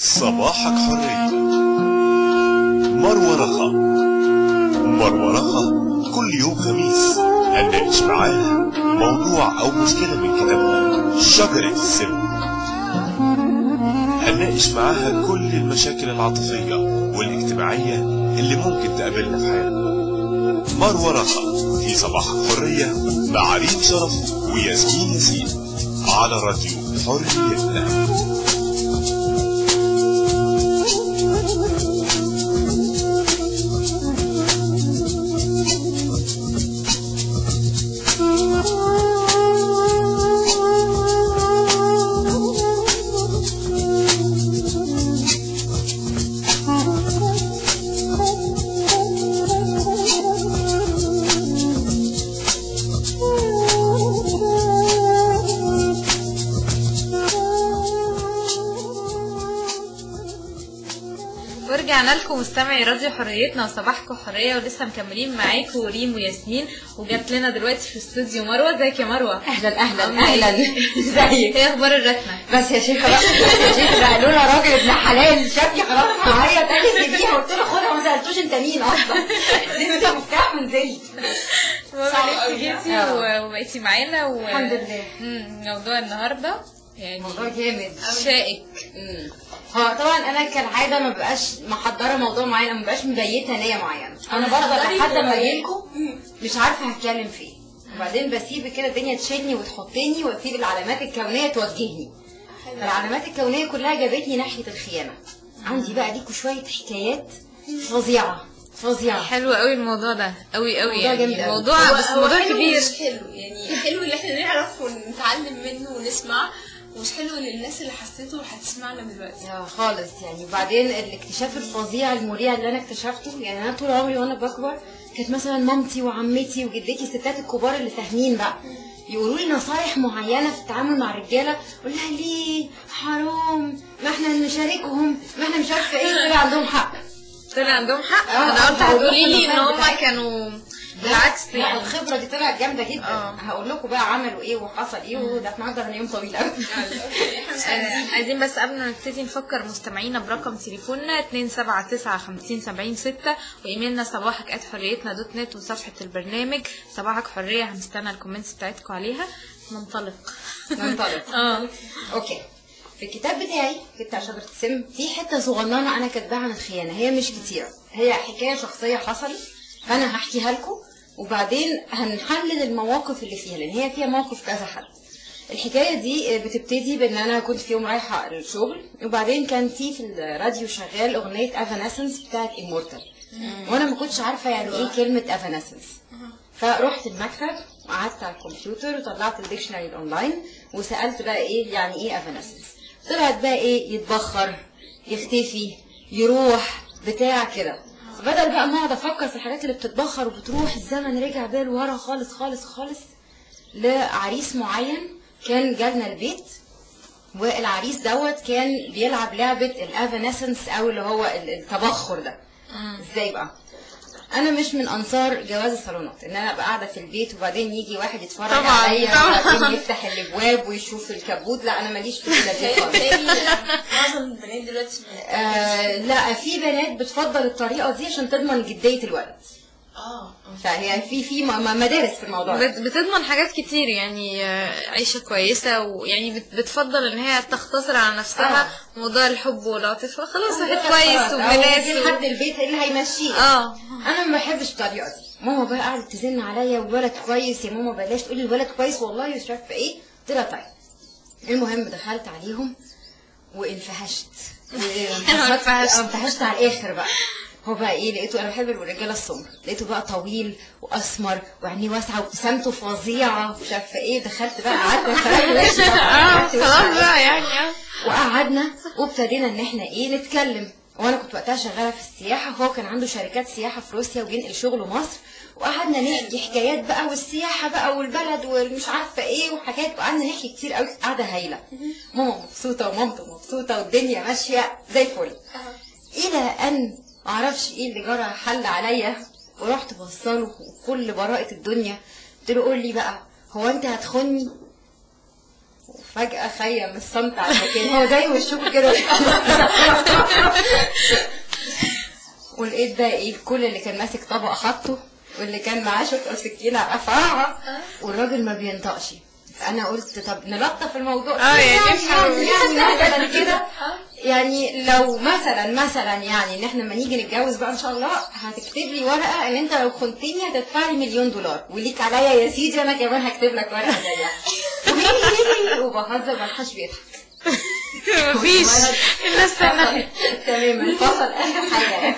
صباحك حرية مروة رخا مروة رخا كل يوم خميس هنناقش معاها موضوع أو مشكلة من كتابها شجرة السم هنناقش معاها كل المشاكل العاطفية والاجتماعية اللي ممكن تقابلنا في حياتنا مروة رخا في صباحك حرية مع ريم شرف وياسمين ياسين على راديو حريتنا ورجعنا لكم مستمعي راديو حريتنا وصباحكم حريه ولسه مكملين معاكم ريم وياسمين وجات لنا دلوقتي في الاستوديو مروه ازيك يا مروه اهلا اهلا عاملة اهلا إيه؟ ازيك ايه اخبار الركنه بس يا شيخه بقى يا شيخه قالوا لنا راجل ابن حلال شافني خلاص معايا تاني سيبيها قلت له خدها ما سالتوش انت مين اصلا انت مفتاح ونزلت المهم صعب لسه أوي. جيتي آه. و- وبقيتي معانا و... الحمد لله. مم، موضوع النهارده يعني موضوع جامد شائك مم. هو طبعا انا كالعاده ما بقاش محضره موضوع معين ما بقاش مبيته نيه معينه انا بفضل لحد ما اجيلكم مش عارفه هتكلم في ايه وبعدين بسيب كده الدنيا تشيلني وتحطني واسيب العلامات الكونيه توجهني العلامات الكونيه كلها جابتني ناحيه الخيانه عندي بقى ليكوا شويه حكايات فظيعه فظيعه حلو قوي الموضوع ده قوي قوي موضوع جامد يعني أوي. موضوع هو- بس هو موضوع حلو كبير مش حلو يعني حلو ان احنا نعرف ونتعلم منه ونسمع ومش حلو للناس اللي حسيته وهتسمعنا دلوقتي يا خالص يعني وبعدين الاكتشاف الفظيع المريع اللي انا اكتشفته يعني انا طول عمري وانا بكبر كانت مثلا مامتي وعمتي وجدتي الستات الكبار اللي فاهمين بقى يقولوا لي نصايح معينه في التعامل مع الرجاله اقول لها ليه حرام ما احنا نشاركهم ما احنا مش عارفه ايه طلع عندهم حق طلع عندهم حق آه، انا قلت آه، هتقولي لي ان الخبرة هم بتاعتهم. كانوا بالعكس لا يعني الخبره دي طلعت جامده جدا آه. هقول لكم بقى عملوا ايه وحصل ايه وده احنا هنقدر يوم طويل قوي آه، عايزين بس قبل ما نبتدي نفكر مستمعينا برقم تليفوننا 279 وايميلنا صباحك ات حريتنا دوت نت وصفحة البرنامج صباحك حرية هنستنى الكومنتس بتاعتكم عليها ننطلق ننطلق اه اوكي في الكتاب بتاعي في بتاع شجرة السم في حتة صغننة أنا كاتباها عن الخيانة هي مش كتيرة هي حكاية شخصية حصلت فأنا هحكيها لكم وبعدين هنحلل المواقف اللي فيها لأن هي فيها موقف كذا حد الحكاية دي بتبتدي بإن أنا كنت في يوم رايحة الشغل وبعدين كان في في الراديو شغال أغنية أفاناسنس بتاعت إمورتال وأنا ما كنتش عارفة يعني إيه كلمة أفاناسنس فرحت المكتب وقعدت على الكمبيوتر وطلعت الديكشنري الاونلاين وسالت بقى ايه يعني ايه افاناسنس طلعت بقى ايه يتبخر يختفي يروح بتاع كده بدل بقى ما اقعد افكر في الحاجات اللي بتتبخر وبتروح الزمن رجع بيا لورا خالص خالص خالص لعريس معين كان جالنا البيت والعريس دوت كان بيلعب لعبة الافانسنس او اللي هو ال- التبخر ده ازاي بقى انا مش من انصار جواز الصالونات ان انا ابقى قاعده في البيت وبعدين يجي واحد يتفرج طبعاً، عليا طبعاً. وبعدين يفتح الابواب ويشوف الكبوت لا انا ماليش في كده دي خالص تاني معظم البنات دلوقتي آه لا في بنات بتفضل الطريقه دي عشان تضمن جديه الولد اه فهي في في م- م- مدارس في الموضوع ده بت- بتضمن حاجات كتير يعني آه، عيشة كويسة ويعني بت- بتفضل ان هي تختصر على نفسها موضوع الحب والعاطفة خلاص واحد كويس وابن ناس يجي و- لحد البيت ايه اللي هيمشيه اه انا ما بحبش الطريقه دي ماما بقى قعدت تزن عليا والولد كويس يا ماما بلاش تقولي الولد كويس والله مش عارفه ايه قلت لها طيب المهم دخلت عليهم وانفهشت انفهشت. انفهشت على الاخر بقى هو بقى ايه لقيته انا بحب الرجاله السمر لقيته بقى طويل واسمر وعينيه واسعه وابتسامته فظيعه ومش عارفه ايه دخلت بقى قعدت فرقت وشي اه بقى، فرقت وشي خلاص عليه. بقى يعني اه وقعدنا وابتدينا ان احنا ايه نتكلم وانا كنت وقتها شغاله في السياحه وهو كان عنده شركات سياحه في روسيا وبينقل شغله مصر وقعدنا نحكي حكايات بقى والسياحه بقى والبلد والمش عارفه ايه وحاجات وقعدنا نحكي كتير قوي قعده هايله ماما مبسوطه ومامته مبسوطه والدنيا ماشيه زي الفل الى ان معرفش ايه اللي جرى حل عليا ورحت بصاله وكل براءة الدنيا قلت له قول لي بقى هو انت هتخني وفجأة خيم الصمت على المكان هو جاي وشه كده رحت بقى ايه كل اللي كان ماسك طبق حطه واللي كان معاه شوكه وسكينه قطعها والراجل ما بينطقش فانا قلت طب نلطف الموضوع آه، يعني يعني نفهم. يعني يعني مثلا كده يعني لو مثلا مثلا يعني ان احنا لما نيجي نتجوز بقى ان شاء الله هتكتب لي ورقه ان انت لو خنتني هتدفع لي مليون دولار وليك عليا يا سيدي انا كمان هكتب لك ورقه زيها وبهزر ما حدش بيضحك مفيش الناس تنحت تماما فصل اخر حاجه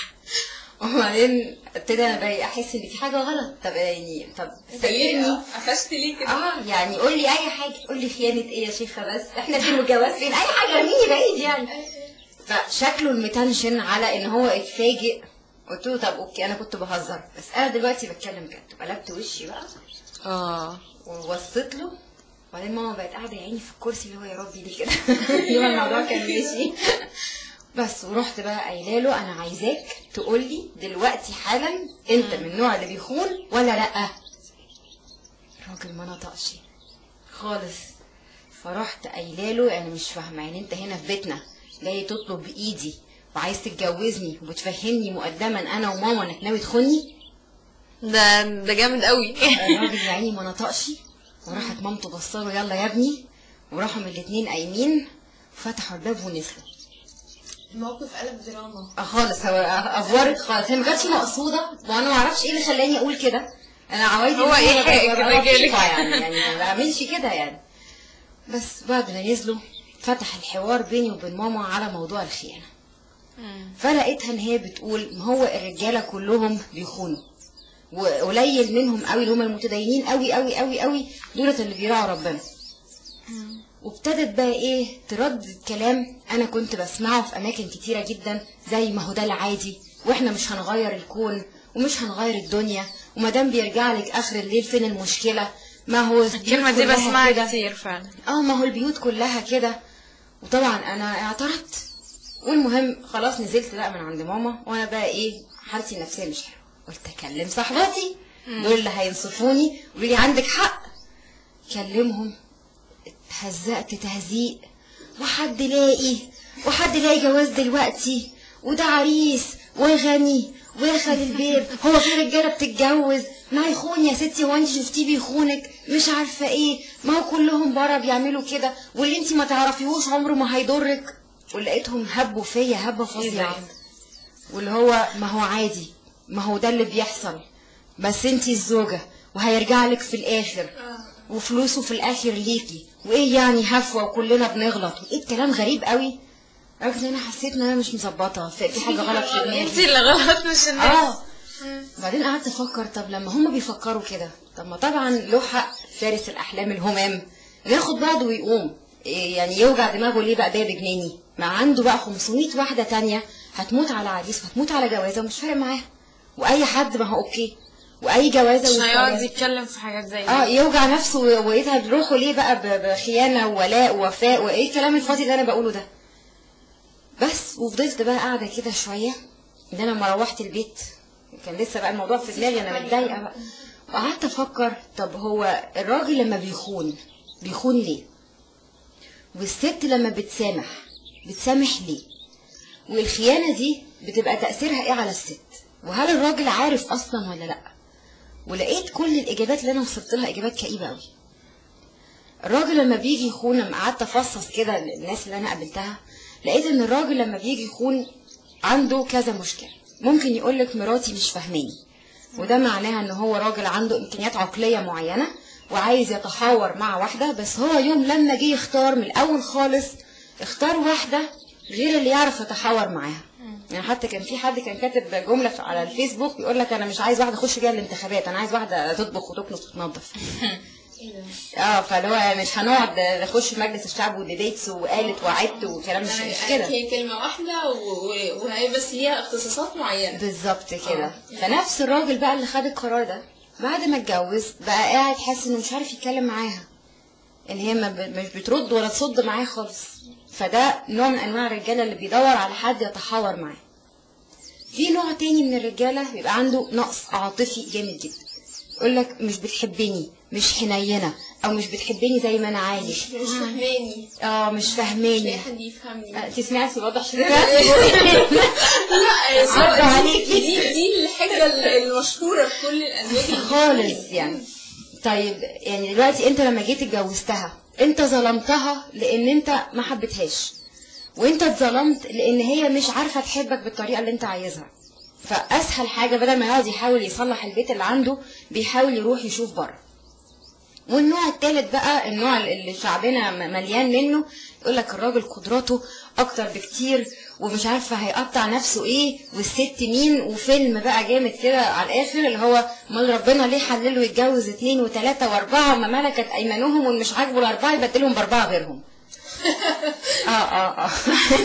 وبعدين ابتدي انا بقى احس ان في حاجه غلط طب يعني طب سيبني قفشت ليه كده اه يعني قول لي اي حاجه قول لي خيانه ايه يا شيخه بس احنا في الجواز فين اي حاجه ارميني بعيد يعني فشكله المتنشن على ان هو اتفاجئ قلت له طب اوكي انا كنت بهزر بس انا دلوقتي بتكلم جد قلبت وشي بقى اه ووصيت له وبعدين ماما بقت قاعده يا عيني في الكرسي اللي هو يا ربي ليه كده يوم الموضوع كان ماشي بس ورحت بقى قايله له انا عايزاك تقول لي دلوقتي حالا انت من النوع اللي بيخون ولا لا الراجل ما نطقش خالص فرحت قايله له انا مش فاهمه يعني انت هنا في بيتنا جاي تطلب بايدي وعايز تتجوزني وبتفهمني مقدما انا وماما انك ناوي تخوني ده ده جامد قوي الراجل يا عيني ما نطقش وراحت مامته بصله يلا يا ابني وراحوا من الاتنين قايمين وفتحوا الباب ونزلوا الموقف قلب دراما آه خالص هو افورت خالص هي ما كانتش مقصوده وانا ما اعرفش ايه اللي خلاني اقول كده انا عوايدي هو إن إيه أنا حقك ببقى إن جالك؟ لطيفة يعني يعني ما بعملش كده يعني بس بعد ما نزلوا فتح الحوار بيني وبين ماما على موضوع الخيانه فلقيتها ان هي بتقول ما هو الرجاله كلهم بيخونوا وقليل منهم قوي اللي هم المتدينين قوي قوي قوي قوي دولت اللي بيراعوا ربنا وابتدت بقى ايه تردد كلام انا كنت بسمعه في اماكن كتيره جدا زي ما هو ده العادي واحنا مش هنغير الكون ومش هنغير الدنيا وما دام بيرجع لك اخر الليل فين المشكله ما هو الكلمة دي كلها بسمعها كده. كتير فعلا اه ما هو البيوت كلها كده وطبعا انا اعترضت والمهم خلاص نزلت بقى من عند ماما وانا بقى ايه حالتي النفسيه مش حلوه قلت اكلم صاحباتي دول اللي هينصفوني يقولوا لي عندك حق كلمهم اتهزقت تهزيق وحد لاقي وحد لاقي جواز دلوقتي وده عريس وغني ودخل البيت هو في رجاله بتتجوز ما يخون يا ستي هو انت شفتيه بيخونك مش عارفه ايه ما هو كلهم بره بيعملوا كده واللي انت ما تعرفيهوش عمره ما هيضرك ولقيتهم هبوا فيا هبه فظيعه واللي هو ما هو عادي ما هو ده اللي بيحصل بس انت الزوجة وهيرجع لك في الاخر وفلوسه في الاخر ليكي وايه يعني هفوة وكلنا بنغلط وايه الكلام غريب قوي لدرجة ان انا حسيت ان انا مش مظبطة في في حاجة غلط في انت دماغي اللي غلط مش الناس اه بعدين قعدت افكر طب لما هم بيفكروا كده طب ما طبعا له حق فارس الاحلام الهمام ياخد بعضه ويقوم إيه يعني يوجع دماغه ليه بقى ده بجناني ما عنده بقى 500 واحده تانية هتموت على عريس وهتموت على جوازه ومش فارق معاها واي حد ما هو اوكي واي جوازه مش هيقعد وسلام. يتكلم في حاجات زي دي اه يوجع نفسه ويتعب روحه ليه بقى ب- بخيانه وولاء ووفاء وايه الكلام الفاضي اللي انا بقوله ده بس وفضلت بقى قاعده كده شويه ان انا لما روحت البيت كان لسه بقى الموضوع في دماغي انا متضايقه بقى وقعدت افكر طب هو الراجل لما بيخون بيخون ليه والست لما بتسامح بتسامح ليه والخيانه دي بتبقى تاثيرها ايه على الست وهل الراجل عارف اصلا ولا لا ولقيت كل الاجابات اللي انا وصلت لها اجابات كئيبه قوي الراجل لما بيجي يخون لما قعدت افصص كده الناس اللي انا قابلتها لقيت ان الراجل لما بيجي يخون عنده كذا مشكله ممكن يقول لك مراتي مش فاهماني وده معناها ان هو راجل عنده امكانيات عقليه معينه وعايز يتحاور مع واحده بس هو يوم لما جه يختار من الاول خالص اختار واحده غير اللي يعرف يتحاور معاها يعني حتى كان في حد كان كاتب جمله في- على الفيسبوك بيقول لك انا مش عايز واحده اخش بيها الانتخابات انا عايز واحده تطبخ وتكنس وتنظف اه فاللي هو مش هنقعد نخش مجلس الشعب وديبيتس وقالت وعدت وكلام مش مش كده هي كلمة واحدة و- و- وهي بس ليها اختصاصات معينة بالظبط كده فنفس الراجل بقى اللي خد القرار ده بعد ما اتجوز بقى قاعد حاسس انه مش عارف يتكلم معاها ان هي ما ب- مش بترد ولا تصد معاه خالص فده نوع من انواع الرجاله اللي بيدور على حد يتحاور معاه في نوع تاني من الرجاله بيبقى عنده نقص عاطفي جامد جدا يقول لك مش بتحبني مش حنينه او مش بتحبني زي ما انا عايز مش مش فاهماني اه مش مش فاهماني لاقي حد يفهمني آه، انت سمعتي واضح لا عبر سوري، عليكي. دي دي الحاجه المشهوره في كل الازواج اللي خالص يعني طيب يعني دلوقتي انت لما جيت اتجوزتها انت ظلمتها لان انت ما حبيتهاش وانت اتظلمت لان هي مش عارفه تحبك بالطريقه اللي انت عايزها فاسهل حاجه بدل ما يقعد يحاول يصلح البيت اللي عنده بيحاول يروح يشوف بره والنوع الثالث بقى النوع اللي شعبنا م- مليان منه يقول لك الراجل قدراته اكتر بكتير ومش عارفه هيقطع نفسه ايه والست مين وفيلم بقى جامد كده على الاخر اللي هو امال ربنا ليه حلله يتجوز اتنين وتلاته واربعه ما ملكت ايمانهم واللي مش عاجبه الاربعه يبدلهم باربعه غيرهم اه اه اه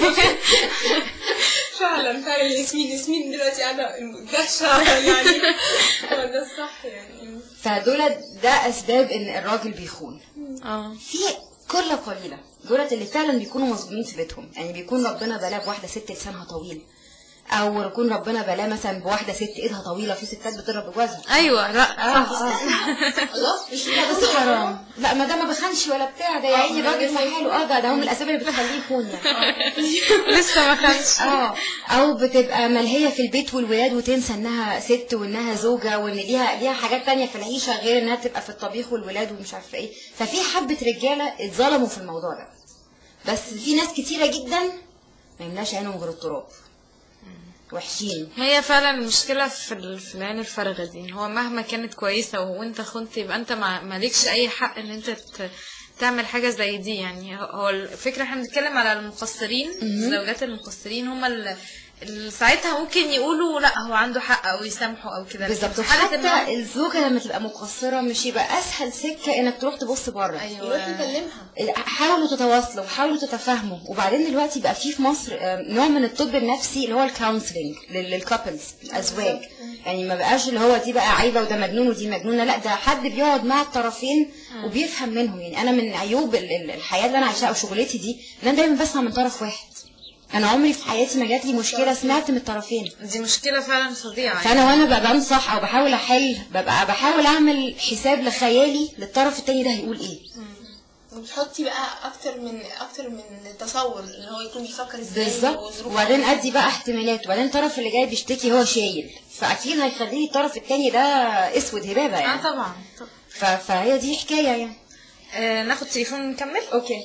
فعلا فعلا ياسمين ياسمين دلوقتي قاعده دهشه يعني هو ده الصح يعني فدول ده اسباب ان الراجل بيخون اه في قله قليله دولت اللي فعلا بيكونوا مظلومين في بيتهم يعني بيكون ربنا بلاه بواحده ست لسانها طويل او يكون ربنا بلاه مثلا بواحده ست ايدها طويله في ستات بتضرب بجوازها ايوه لا اه اه الله مش لا بس حرام لا ما ده ما بخنش ولا بتاع ده يا عيني الراجل في حاله اه ده ده هم من الاسباب اللي بتخليه يخون يعني لسه ما كانش اه او بتبقى ملهيه في البيت والولاد وتنسى انها ست وانها زوجه وان ليها ليها حاجات تانية في العيشه غير انها تبقى في الطبيخ والولاد ومش عارفه ايه ففي حبه رجاله اتظلموا في الموضوع ده بس في ناس كتيره جدا ما يملاش عينهم غير التراب وحشين هي فعلا المشكلة في ال- في العين الفارغة دي هو مهما كانت كويسة وانت خنت يبقى انت ما مالكش اي حق ان انت ت- تعمل حاجة زي دي يعني هو- هو الفكرة احنا بنتكلم على المقصرين زوجات المقصرين هم اللي اللي ساعتها ممكن يقولوا لا هو عنده حق او يسامحوا او كده لكن بالظبط في حالة إن هو- وحتى الزوجه لما تبقى مقصره مش يبقى اسهل سكه انك تروح تبص بره روح ايوه تكلمها حاولوا تتواصلوا وحاولوا تتفاهموا وبعدين دلوقتي بقى في في مصر آه، نوع من الطب النفسي اللي هو الكونسلنج للكابلز الازواج يعني ما بقاش اللي هو دي بقى عيبه وده مجنون ودي مجنونه لا ده حد بيقعد مع الطرفين وبيفهم منهم يعني انا من عيوب ال- ال- الحياه اللي انا عايشاها او شغلتي دي ان انا دايما بسمع من طرف واحد انا عمري في حياتي ما جات لي مشكله سمعت من الطرفين دي مشكلة فعلا فظيعة يعني. فانا وانا ببقى بنصح او بحاول احل ببقى بحاول اعمل حساب لخيالي للطرف التاني ده هيقول ايه وبتحطي بقى اكتر من اكتر من تصور ان هو يكون بيفكر ازاي بالظبط وظروفه وبعدين ادي بقى احتمالات وبعدين الطرف اللي جاي بيشتكي هو شايل فاكيد هيخلي لي الطرف التاني ده اسود هبابه اه يعني طبعا طبعا. ف- فهي دي حكايه يعني آه ناخد تليفون نكمل اوكي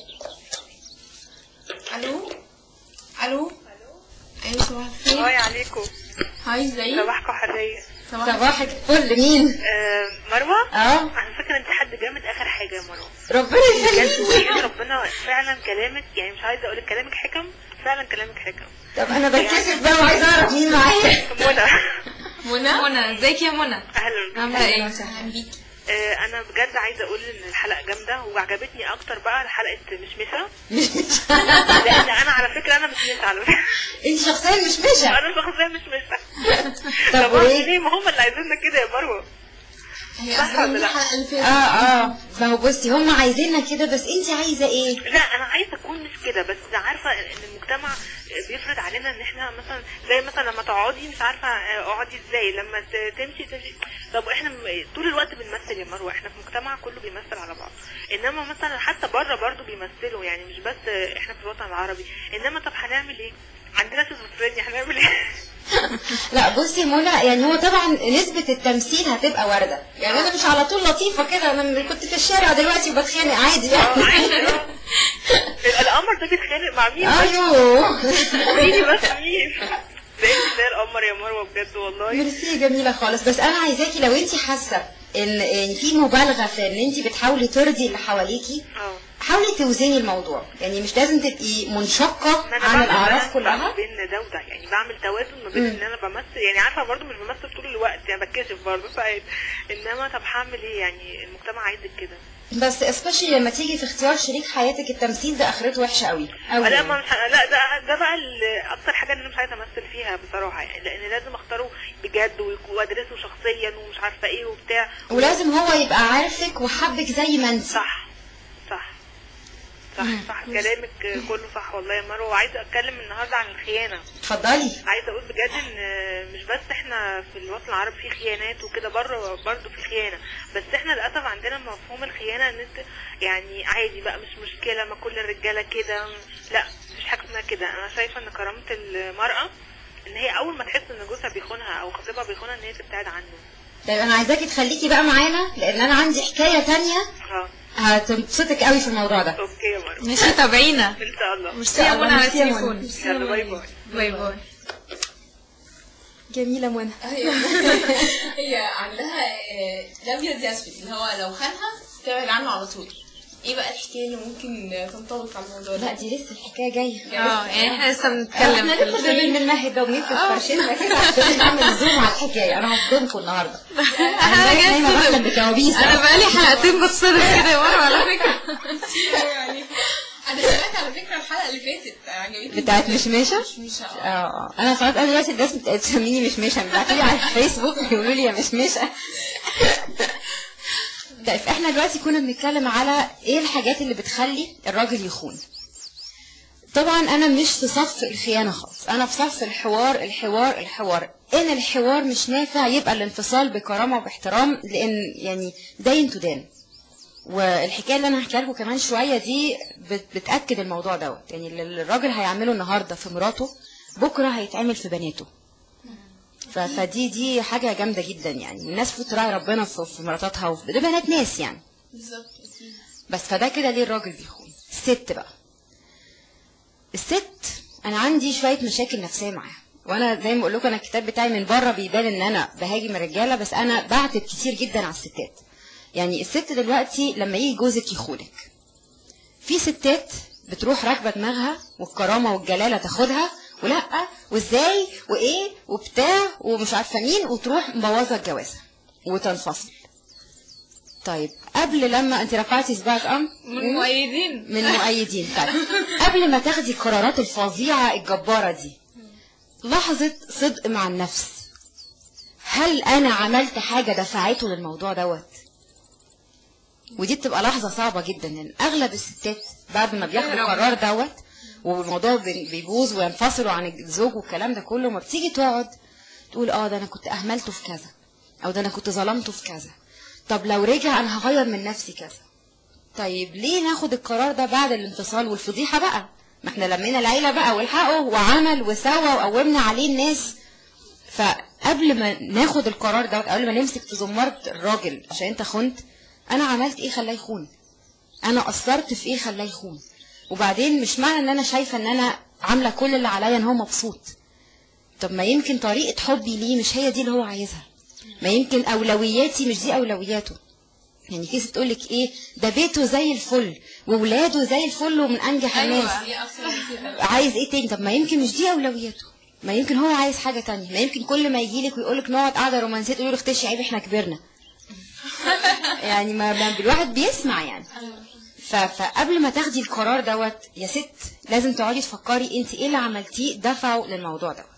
الو الو ايوه صباح الخير هاي عليكم هاي ازيك صباحكم حرية صباح صباحك فل مين آه مروة اه انا فاكرة انت حد جامد اخر حاجة يا مروة ربنا بجد يخليك وإيه ربنا فعلا كلامك يعني مش عايزة اقولك كلامك حكم فعلا كلامك حكم طب انا بتكسف بقى وعايزه اعرف مين معايا منى منى منى ازيك يا منى اهلا بيك. عاملة ايه؟ اهلا بيك آه انا بجد عايزة اقول ان الحلقة جامدة وعجبتني اكتر بقى حلقة مشمشة لان انا على فكرة انا مشمشة على فكرة انت شخصيا مش مشى انا شخصيا مشمشة طب طب وليه؟ ليه ما هم اللي عايزيننا كده يا مروة هي صح اصلا ولا من لا؟ الحلقه اللي اه فاتت اه ما هو بصي هم عايزيننا كده بس انت عايزه ايه لا انا عايزه اكون مش كده بس عارفه ان المجتمع بيفرض علينا ان احنا مثلا زي مثلا لما تقعدي مش عارفه اقعدي ازاي لما ت- تمشي تمشي طب احنا م- طول الوقت بنمثل يا مروه احنا في مجتمع كله بيمثل على بعض انما مثلا حتى بره برضو بيمثلوا يعني مش بس احنا في الوطن العربي انما طب هنعمل ايه عندنا شيزوفرينيا هنعمل ايه لا بصي يا منى يعني هو طبعا نسبة التمثيل هتبقى واردة يعني انا مش على طول لطيفة كده انا كنت في الشارع دلوقتي وبتخانق عادي اه يعني عادي اه القمر ده بيتخانق مع مين ايوه قوليلي بس مين ده انت زي القمر يا مروه بجد والله ميرسي جميلة خالص بس انا عايزاكي لو انت حاسة ان ان في مبالغة في ان انت بتحاولي ترضي اللي حواليكي اه حاولي توزني الموضوع يعني مش لازم تبقي منشقة ما انا عن بعمل الاعراف بالانس كلها بين ده وده يعني بعمل توازن ما بين ان انا بمثل يعني عارفه برضو مش بمثل طول الوقت يعني بتكشف برضو ساعات انما طب هعمل ايه يعني المجتمع عايزك كده بس especially لما تيجي في اختيار شريك حياتك التمثيل ده اخرته وحشة قوي قوي لا ما مش ه- لا ده ده بقى ال- اكتر حاجه اللي انا مش عايزه امثل فيها بصراحه يعني لان لازم اختاره بجد ويك- وادرسه شخصيا ومش عارفه ايه وبتاع ولازم هو يبقى عارفك وحبك زي ما انت صح صح صح صح كلامك كله صح والله يا مروه وعايزه اتكلم النهارده عن الخيانه اتفضلي عايزه اقول بجد بجد ان مش بس احنا في الوطن العربي في خيانات وكده بره برضه في خيانه بس احنا للاسف عندنا مفهوم الخيانه ان انت يعني عادي بقى مش مشكله ما كل الرجاله كده لا مفيش حاجه اسمها كده انا شايفه ان كرامه المراه ان هي اول ما تحس ان جوزها بيخونها او خطيبها بيخونها ان هي تبتعد عنه طيب انا عايزاكي تخليكي بقى معانا لان انا عندي حكايه تانية اه هتبسطك قوي في الموضوع ده اوكي يا مروه ماشي تابعينا ان شاء الله ميرسي يا منى على ميرسي يا منى. التليفون يلا باي باي باي باي جميله منى هي هي عندها آه، ده ابيض يا اسود اللي هو لو خانها تبعد عنه على طول ايه بقى الحكايه اللي ممكن تنطبق على الموضوع ده؟ لا دي لسه الحكايه جايه اه يعني احنا لسه بنتكلم احنا في لسه ال- جايين من المهد ده وبنفرش فرشنا كده عشان نعمل زوم على الحكايه انا هصدمكم النهارده انا جاي دايما أتصدم. بحلم بكوابيس انا بقالي حلقتين بتصرف كده يا مروه على فكره يعني انا سمعت على فكره الحلقه اللي فاتت عجبتني بتاعت مشمشه مش مش اه اه انا خلاص انا دلوقتي الناس بتسميني مشمشه بيبعتوا لي على الفيسبوك بيقولوا لي يا مشمشه طيب احنا دلوقتي كنا بنتكلم على ايه الحاجات اللي بتخلي الراجل يخون طبعا انا مش في صف الخيانه خالص انا في صف الحوار الحوار الحوار ان الحوار مش نافع يبقى الانفصال بكرامه وباحترام لان يعني دين تدان والحكايه اللي انا هحكيها لكم كمان شويه دي بت- بتاكد الموضوع دوت يعني اللي الراجل هيعمله النهارده في مراته بكره هيتعمل في بناته ف- فدي دي حاجه جامده جدا يعني الناس بتراعي ربنا في في مراتاتها وفي ده بنات ناس يعني بالظبط بس فده كده ليه الراجل بيخون الست بقى الست انا عندي شويه مشاكل نفسيه معاها وانا زي ما بقول لكم انا الكتاب بتاعي من بره بيبان ان انا بهاجم الرجاله بس انا بعتب كتير جدا على الستات يعني الست دلوقتي لما يجي جوزك يخونك في ستات بتروح راكبه دماغها والكرامه والجلاله تاخدها ولا وازاي وايه وبتاع ومش عارفه مين وتروح مبوظه الجوازه وتنفصل طيب قبل لما انت رفعتي صباعك ام من مؤيدين من مؤيدين طيب قبل ما تاخدي القرارات الفظيعه الجباره دي لحظه صدق مع النفس هل انا عملت حاجه دفعته للموضوع دوت ودي بتبقى لحظه صعبه جدا لان اغلب الستات بعد ما بياخدوا القرار دوت والموضوع بي- بيبوظ وينفصلوا عن الزوج والكلام ده كله ما بتيجي تقعد تقول اه ده انا كنت اهملته في كذا او ده انا كنت ظلمته في كذا طب لو رجع انا هغير من نفسي كذا طيب ليه ناخد القرار ده بعد الانفصال والفضيحه بقى ما احنا لمينا العيله بقى والحقه وعمل وسوى وقومنا عليه الناس فقبل ما ناخد القرار ده قبل ما نمسك في زمارة الراجل عشان انت خنت انا عملت ايه خلاه يخون انا قصرت في ايه خلاه يخون وبعدين مش معنى ان انا شايفه ان انا عامله كل اللي عليا ان هو مبسوط طب ما يمكن طريقه حبي ليه مش هي دي اللي هو عايزها ما يمكن اولوياتي مش دي اولوياته يعني في ست تقول لك ايه ده بيته زي الفل وولاده زي الفل ومن انجح الناس هي اكتر من كده عايز ايه تاني طب ما يمكن مش دي اولوياته ما يمكن هو عايز حاجه تانية ما يمكن كل ما يجي لك ويقول لك نقعد قعده رومانسيه تقول له اختشي عيب احنا كبرنا يعني ما ما الواحد بيسمع يعني ف- فقبل ما تاخدي القرار دوت يا ست لازم تقعدي تفكري انت ايه اللي عملتيه دفعه للموضوع دوت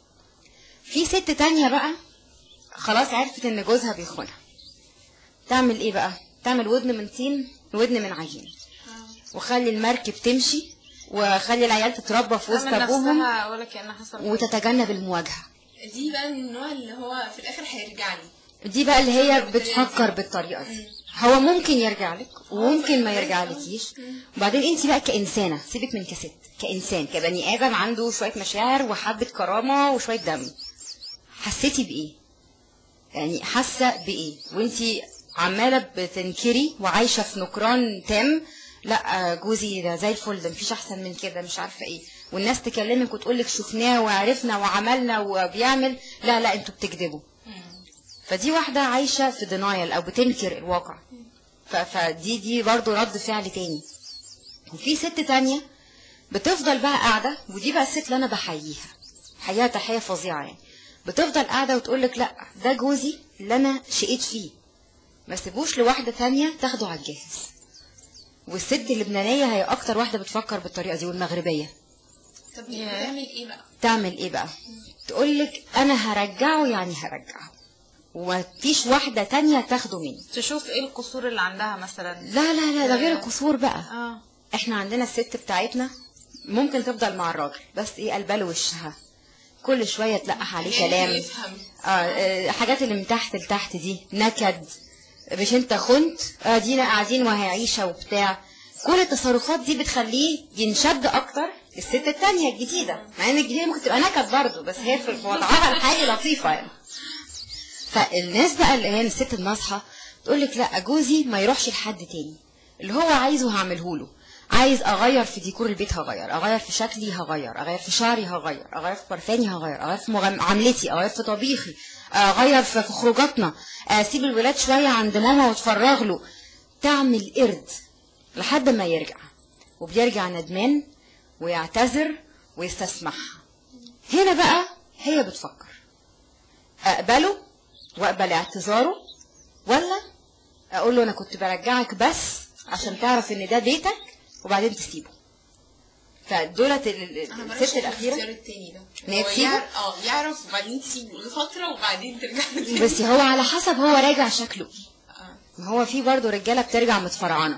في ست تانية بقى خلاص عرفت ان جوزها بيخونها تعمل ايه بقى تعمل ودن من طين ودن من عجين وخلي المركب تمشي وخلي العيال تتربى في وسط تعمل ابوهم نفسها ولا كأنها حصل وتتجنب المواجهه دي بقى من النوع اللي هو في الاخر هيرجع لي دي بقى اللي هي بتفكر بالطريقه دي هو ممكن يرجع لك وممكن ما يرجع لكيش وبعدين انت بقى كانسانه سيبك من كست كانسان كبني ادم عنده شويه مشاعر وحبه كرامه وشويه دم حسيتي بايه يعني حاسه بايه وانت عماله بتنكري وعايشه في نكران تام لا جوزي ده زي الفل ده مفيش احسن من كده مش عارفه ايه والناس تكلمك وتقول لك شفناه وعرفنا وعملنا وبيعمل لا لا انتوا بتكذبوا فدي واحدة عايشة في دينايل أو بتنكر الواقع ف- فدي دي برضو رد فعل تاني وفي ست تانية بتفضل بقى قاعدة ودي بقى الست اللي أنا بحييها حياها تحية فظيعة يعني بتفضل قاعدة وتقول لك لا ده جوزي اللي أنا شقيت فيه ما سيبوش لواحدة تانية تاخده على الجاهز والست اللبنانية هي أكتر واحدة بتفكر بالطريقة دي والمغربية طب بتعمل ايه بقى؟ تعمل ايه بقى تقول لك انا هرجعه يعني هرجعه ومفيش واحدة تانية تاخده مني تشوف ايه القصور اللي عندها مثلا لا لا لا ده غير القصور بقى اه احنا عندنا الست بتاعتنا ممكن تفضل مع الراجل بس ايه قلبها له وشها كل شويه تلقح عليه يعني كلام يفهم. اه آه، حاجات اللي من تحت لتحت دي نكد مش انت خنت ادينا قاعدين وهي عيشه وبتاع كل التصرفات دي بتخليه ينشد اكتر الست التانية الجديدة مع ان الجديدة ممكن تبقى نكد برضه بس هي في في وضعها الحالي لطيفة يعني فالناس بقى اللي هي الست الناصحة تقول لك لا جوزي ما يروحش لحد تاني اللي هو عايزه هعمله له عايز اغير في ديكور البيت هغير اغير في شكلي هغير اغير في شعري هغير اغير في برفاني هغير اغير في مغم- عملتي اغير في طبيخي اغير في في خروجاتنا اسيب الولاد شويه عند ماما واتفرغ له تعمل قرد لحد ما يرجع وبيرجع ندمان ويعتذر ويستسمحها هنا بقى هي بتفكر اقبله واقبل اعتذاره ولا اقول له انا كنت برجعك بس عشان تعرف ان ده بيتك وبعدين تسيبه فدولت ال- ال- انا الست الاخيره الاختيار التاني ده إن هي هو تسيبه؟ يعرف- اه يعرف وبعدين تسيبه لفتره وبعدين ترجع له تاني. بس هو على حسب هو راجع شكله ايه آه. ما هو في برضه رجاله بترجع متفرعنه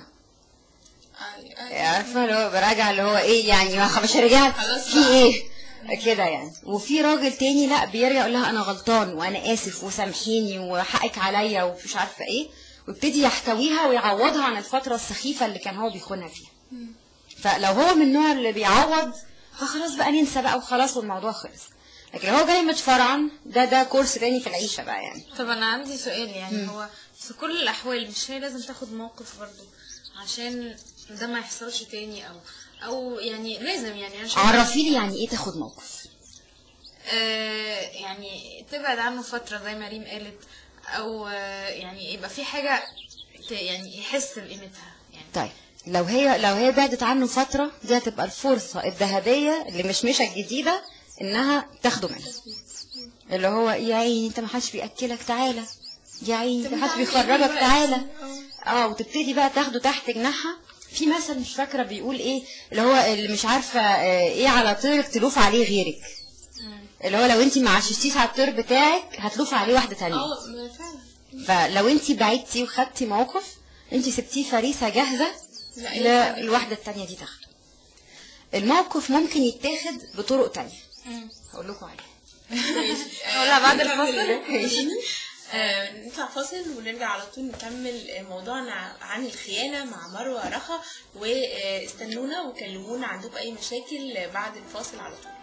آه، آه. عارفه اللي هو براجع اللي هو ايه يعني ما مش رجعت خلاص في بقى. ايه كده يعني وفي راجل تاني لا بيرجع يقول لها انا غلطان وانا اسف وسامحيني وحقك عليا ومش عارفه ايه ويبتدي يحتويها ويعوضها عن الفتره السخيفه اللي كان هو بيخونها فيها فلو هو من النوع اللي بيعوض فخلاص بقى ننسى بقى وخلاص والموضوع خلص لكن لو هو جاي متفرعن ده ده كورس تاني في العيشه بقى يعني طب انا عندي سؤال يعني هو في كل الاحوال مش هي لازم تاخد موقف برضو عشان ده ما يحصلش تاني او او يعني لازم يعني انا شايفة- عرفي لي يعني ايه تاخد موقف آه يعني تبعد عنه فترة زي ما ريم قالت او آه يعني يبقى في حاجة ت- يعني يحس بقيمتها يعني طيب لو هي لو هي بعدت عنه فترة دي هتبقى الفرصة الذهبية لمشمشة الجديدة انها تاخده منها اللي هو يا عيني انت ما حدش بياكلك تعالى يا عيني انت ما حدش بيخرجك تعالى اه وتبتدي بقى تاخده تحت جناحها في مثل مش فاكرة بيقول ايه اللي هو اللي مش عارفة آه، ايه على طيرك تلوف عليه غيرك اللي هو لو انت ما عششتيش على الطير بتاعك هتلوف عليه واحدة تانية اه ما فعلا فلو انت بعدتي وخدتي موقف انت سبتيه فريسه جاهزه لا، للواحده التانية دي تاخده الموقف ممكن يتاخد بطرق تانية هقول لكم عليها ولا بعد الفصل آه، نطلع فاصل ونرجع على طول نكمل آه، موضوعنا عن الخيانة مع مروة رخا واستنونا وكلمونا عندكم أي مشاكل بعد الفاصل على طول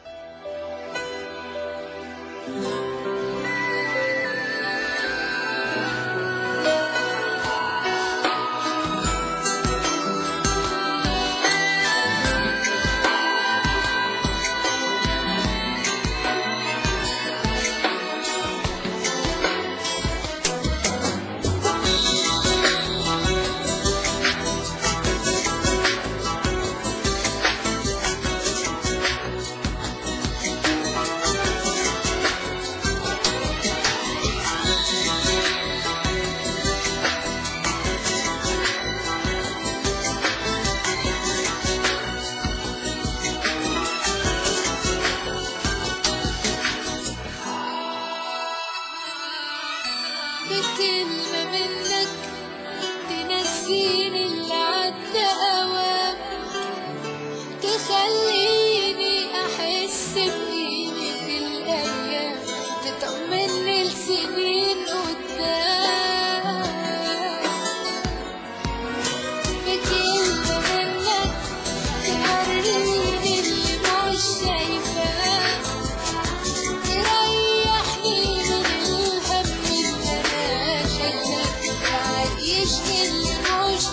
بكلمة منك تنسيني اللي عدى أوام تخليني أحس بقيمة الأيام تطمني لسنين قدام بكلمة منك توريني اللي مش شايفاه تريحني من الهم اللي انا شايلاه تعيشني اللي مش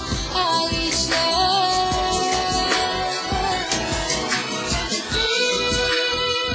عايشاه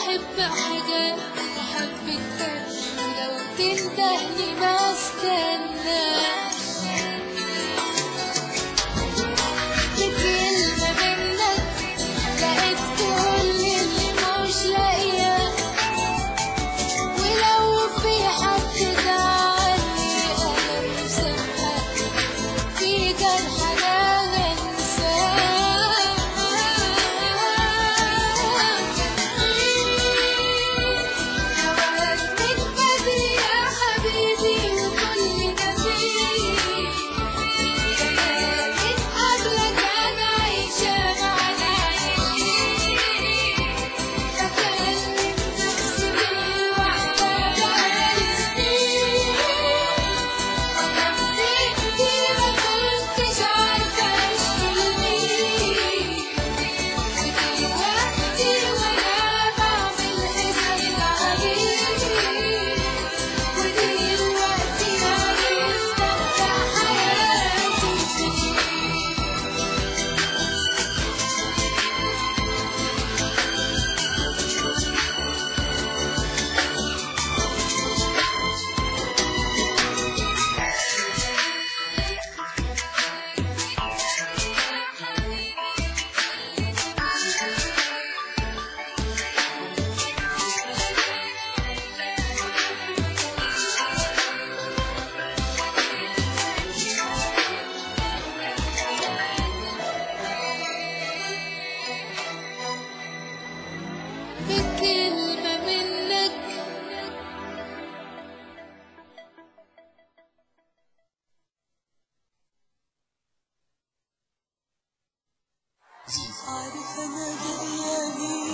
بحب حاجات وحب التاني ولو تندهني ما استناش بكلمة منك لقيت كل اللي مش لاقياه ولو في حد زعلني أنا مسامحة في جرح أنا أنساه هواك من بدري يا حبيبي وكل ده فيه كانت قبلك أنا عايشة مع العايشين بكلم نفسي بالوحدة بقالي سنين وأنا مسكتي ما كنتش عارفة أشكي لمين ودلوقتي وأنا بعمل حساب العجيب ودلوقتي عرفت أبدأ حياتي فيه بكلمة منك عارف انا درياني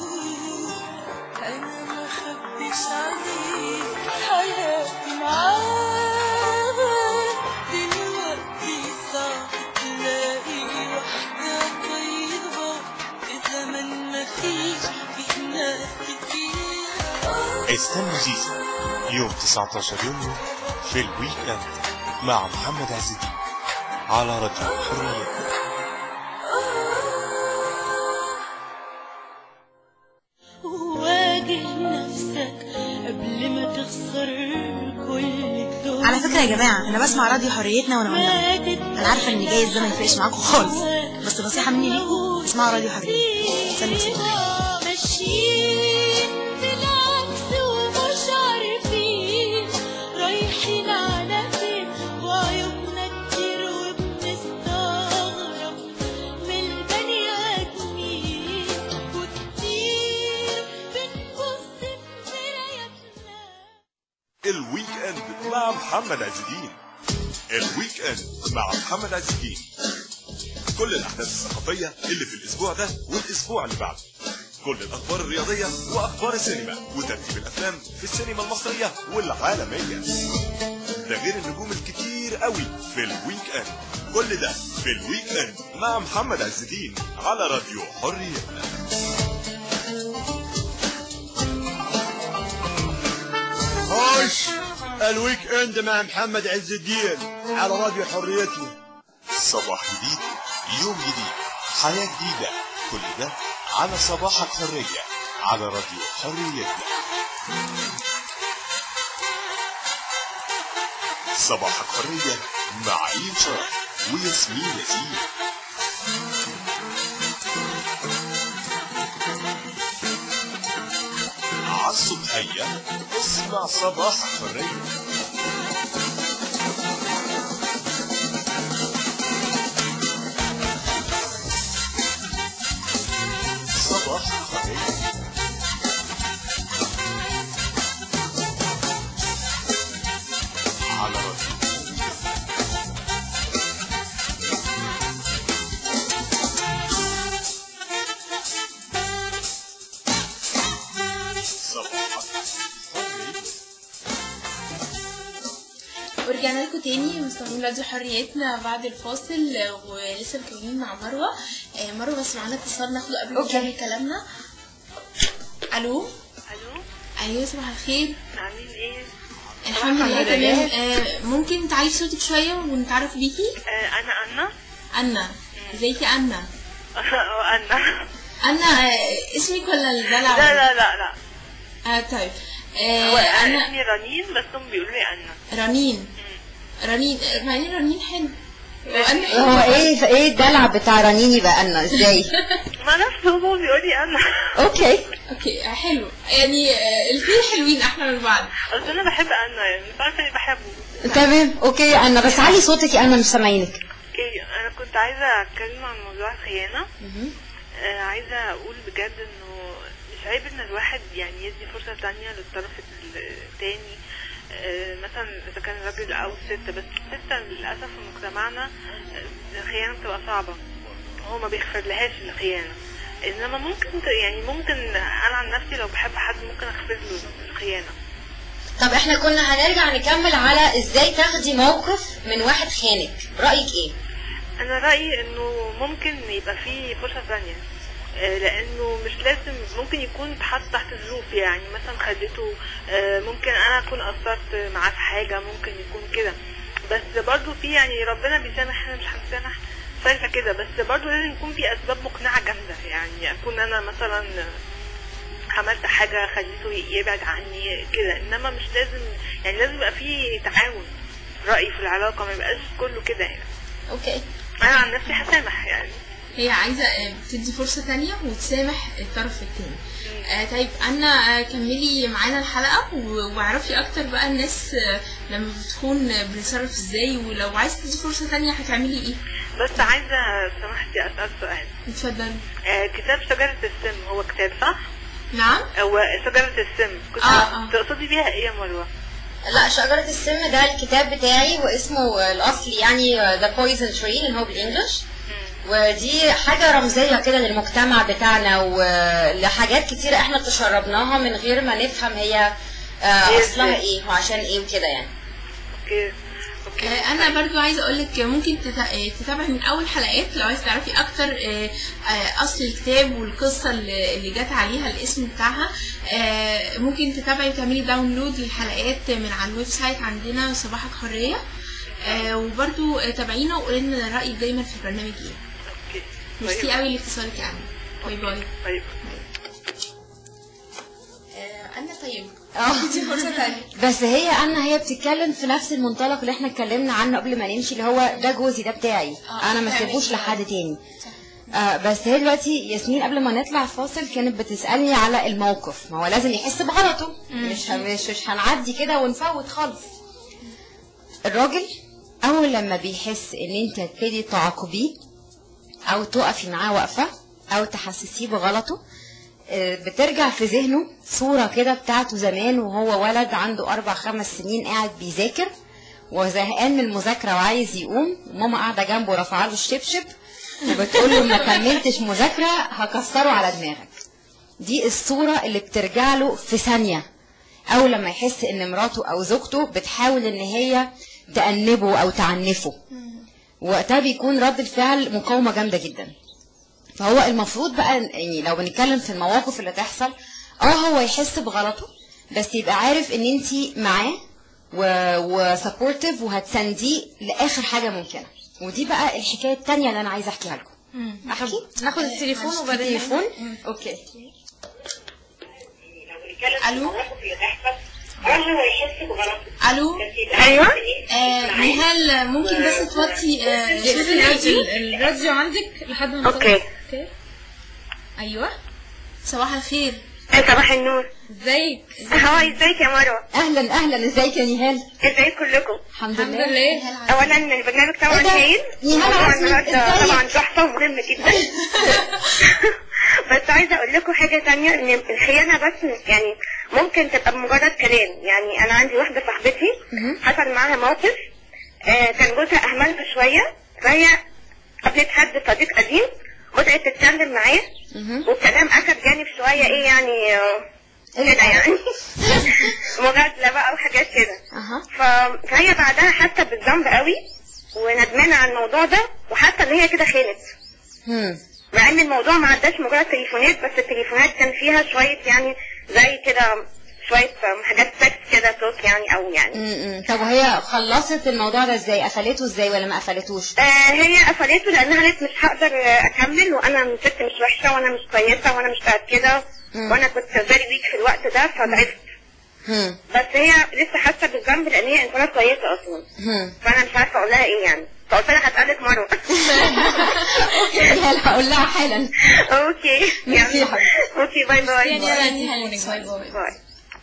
انا ما خبيش عليك حياتي معاك دلوقتي صعب تلاقي واحدة طيبة في زمن ما فيش فيه ناس كتير استنى زيزو يوم 19 يونيو في الويكند مع محمد عز الدين على راديو حرية واجه نفسك قبل ما تخسر كل الدنيا على فكرة يا جماعة أنا بسمع راديو حريتنا وأنا قدام أنا عارفة إن جاي الزمن يفرقش معاكم خالص بس نصيحة مني ليكم اسمعوا راديو حرية سلموا سلام ماشيين بالعكس ومش عارفين رايحين على فين وعيوبنا كتير وبنستغرب من البني آدمين وكتير بنبص في مرايتنا الويك اند مع محمد عز الدين الويك اند مع محمد عز الدين كل الاحداث الثقافيه اللي في الاسبوع ده والاسبوع اللي بعده كل الاخبار الرياضيه واخبار السينما وترتيب الافلام في السينما المصريه والعالميه ده غير النجوم الكتير قوي في الويك اند كل ده في الويك اند مع محمد عز الدين على راديو حريتنا خش الويك اند مع محمد عز الدين على راديو حريتنا صباح جديد يوم جديد حياة جديدة كل ده على صباحك حرية على راديو حريتنا صباحك حرية مع عين شرف وياسمين ياسين عالصبحية اسمع صباحك حرية صباح حرية على راديو صباحك حرية ورجعنا لكم تاني مستمعين راديو حريتنا بعد الفاصل ولسه مكملين مع مروه آه، مروه بس معانا اتصال ناخده قبل ما أوكي. نكمل كلامنا الو الو ايوه صباح الخير عاملين ايه الحمد لله الحمد تمام لله. آه، ممكن تعلي صوتك شويه ونتعرف بيكي آه انا انا انا ازيك يا انا انا انا آه، اسمك ولا الدلع لا لا لا لا آه طيب هو آه انا انا اسمي رنين بس هم بيقولوا لي انا رنين رنين آه، مع ان رنين حلو وانا هو ايه ايه الدلع بتاع رنيني بقى لنا ازاي ما نفسه هو بيقول لي انا اوكي اوكي آه، حلو يعني آه، الاثنين حلوين احلى من بعض اصل انا بحب انا يعني مش عارفه اني بحبه تمام اوكي انا بس علي صوتك انا مش سامعينك اوكي انا كنت عايزه اتكلم عن موضوع الخيانه آه عايزه اقول بجد انه مش عيب ان الواحد يعني يدي فرصه تانية للطرف التاني آه مثلا اذا كان راجل او ست بس الست للاسف في مجتمعنا آه، الخيانه بتبقى صعبه هو ما بيغفر لهاش الخيانه انما ممكن ت- يعني ممكن انا عن نفسي لو بحب حد ممكن اغفر له الخيانه طب احنا كنا هنرجع نكمل على ازاي تاخدي موقف من واحد خانك رايك ايه انا رايي انه ممكن يبقى فيه فرصه ثانيه آه، لانه مش لازم ممكن يكون اتحط تحت ظروف يعني مثلا خدته آه، ممكن انا اكون قصرت معاه في حاجه ممكن يكون كده بس برضو في يعني ربنا بيسامح احنا مش هنسامح شايفه كده بس برضو لازم يكون في اسباب مقنعه جامده يعني اكون انا مثلا عملت حاجه خليته يبعد عني كده انما مش لازم يعني لازم يبقى في تعاون رايي في العلاقه ما يبقاش كله كده يعني اوكي انا عن نفسي هسامح يعني هي عايزة آه، تدي فرصة تانية وتسامح الطرف التاني آه طيب أنا آه كملي معانا الحلقة و- واعرفي أكتر بقى الناس آه لما بتكون آه، بنتصرف ازاي ولو عايزة تدي فرصة تانية هتعملي ايه؟ بس عايزة سمحتي أسأل سؤال اتفضلي آه كتاب شجرة السم هو كتاب صح؟ نعم؟ هو شجرة السم كنت آه، آه. تقصدي بيها ايه يا مروة؟ لا شجرة السم ده الكتاب بتاعي واسمه الأصلي يعني The Poison Tree اللي هو بالإنجلش ودي حاجة رمزية كده للمجتمع بتاعنا ولحاجات كتيرة احنا تشربناها من غير ما نفهم هي آه، أصلها ايه وعشان ايه وكده يعني اوكي اوكي آه، انا برضو عايزه اقول لك ممكن تتا- آه، تتابعي من اول حلقات لو عايزه تعرفي اكتر آه، آه، اصل الكتاب والقصه اللي اللي جت عليها الاسم بتاعها آه، ممكن تتابعي وتعملي داونلود للحلقات من على الويب سايت عندنا صباحك حريه آه، وبرضو آه، تابعينا وقولي لنا رايك دايما في البرنامج ايه اوكي ميرسي طيب. قوي لاتصالك يعني باي باي طيب آه، انا طيب اه دي فرصه تانية بس هي انا هي بتتكلم في نفس المنطلق اللي احنا اتكلمنا عنه قبل ما نمشي اللي هو ده جوزي ده بتاعي آه، انا ما بتاعي. سيبوش لحد تاني آه بس هي دلوقتي ياسمين قبل ما نطلع فاصل كانت بتسالني على الموقف ما هو لازم يحس بغلطه مش مش مش هنعدي كده ونفوت خالص الراجل اول لما بيحس ان انت تبتدي تعاقبيه او تقفي معاه وقفه او تحسسيه بغلطه آه، بترجع في ذهنه صورة كده بتاعته زمان وهو ولد عنده أربع خمس سنين قاعد بيذاكر وزهقان من المذاكرة وعايز يقوم وماما قاعدة جنبه رافعة له الشبشب وبتقول له ما كملتش مذاكرة هكسره على دماغك دي الصورة اللي بترجع له في ثانية أول لما يحس إن مراته أو زوجته بتحاول إن هي تأنبه أو تعنفه وقتها بيكون رد الفعل مقاومة جامدة جدا فهو المفروض بقى يعني لو بنتكلم في المواقف اللي تحصل اه هو يحس بغلطه بس يبقى عارف ان انت معاه وسبورتيف وهتسانديه لاخر حاجه ممكنه ودي بقى الحكايه التانية اللي انا عايزه احكيها لكم احكي ناخد التليفون وبعدين تليفون اوكي الو هو يحس بغلطه الو ايوه آه نهال ممكن بس توطي آه صوت الراديو ال- الراديو عندك لحد ما نخلص. اوكي اوكي ايوه صباح الخير صباح النور ازيك هاي ازيك يا مروة اهلا اهلا ازيك يا نهال ازيك كلكم الحمد الحمد لله لله اولا البرنامج طبعا إيه ده؟ هايل نهال موضوع عاصمي، النهارده إزيك؟ طبعا تحفه ومهم جدا بس عايزه اقول لكم حاجه تانية ان الخيانه بس مش- يعني ممكن تبقى بمجرد كلام يعني انا عندي واحده صاحبتي حصل معاها موقف آه كان جوزها اهملها شويه فهي قابلت حد صديق قديم بدات تتكلم معاه والكلام اخد جانب شويه ايه يعني آه، كده يعني مجادله بقى وحاجات كده اها ف- فهي بعدها حاسه بالذنب قوي وندمانه على الموضوع ده وحاسه ان هي كده خانت هم. مع ان الموضوع ما عداش مجرد تليفونات بس التليفونات كان فيها شويه يعني زي كده شويه حاجات فاكس كده صوت يعني او يعني م-م. طب وهي خلصت الموضوع ده ازاي قفلته ازاي ولا ما قفلتوش آه هي قفلته لانها قالت مش هقدر آه، اكمل وانا ست مش وحشه وانا مش كويسه وانا مش كده مم. وانا كنت فيري ويك في الوقت ده فضعفت هم. بس هي لسه حاسه بالذنب لان هي انسانه كويسه اصلا هم. فانا مش عارفه اقول لها ايه يعني فقلت لها هسالك مروه يلا هقول لها حالا اوكي ميرسي يا حبيبتي. اوكي باي باي يعني يلا نتكلم. باي باي باي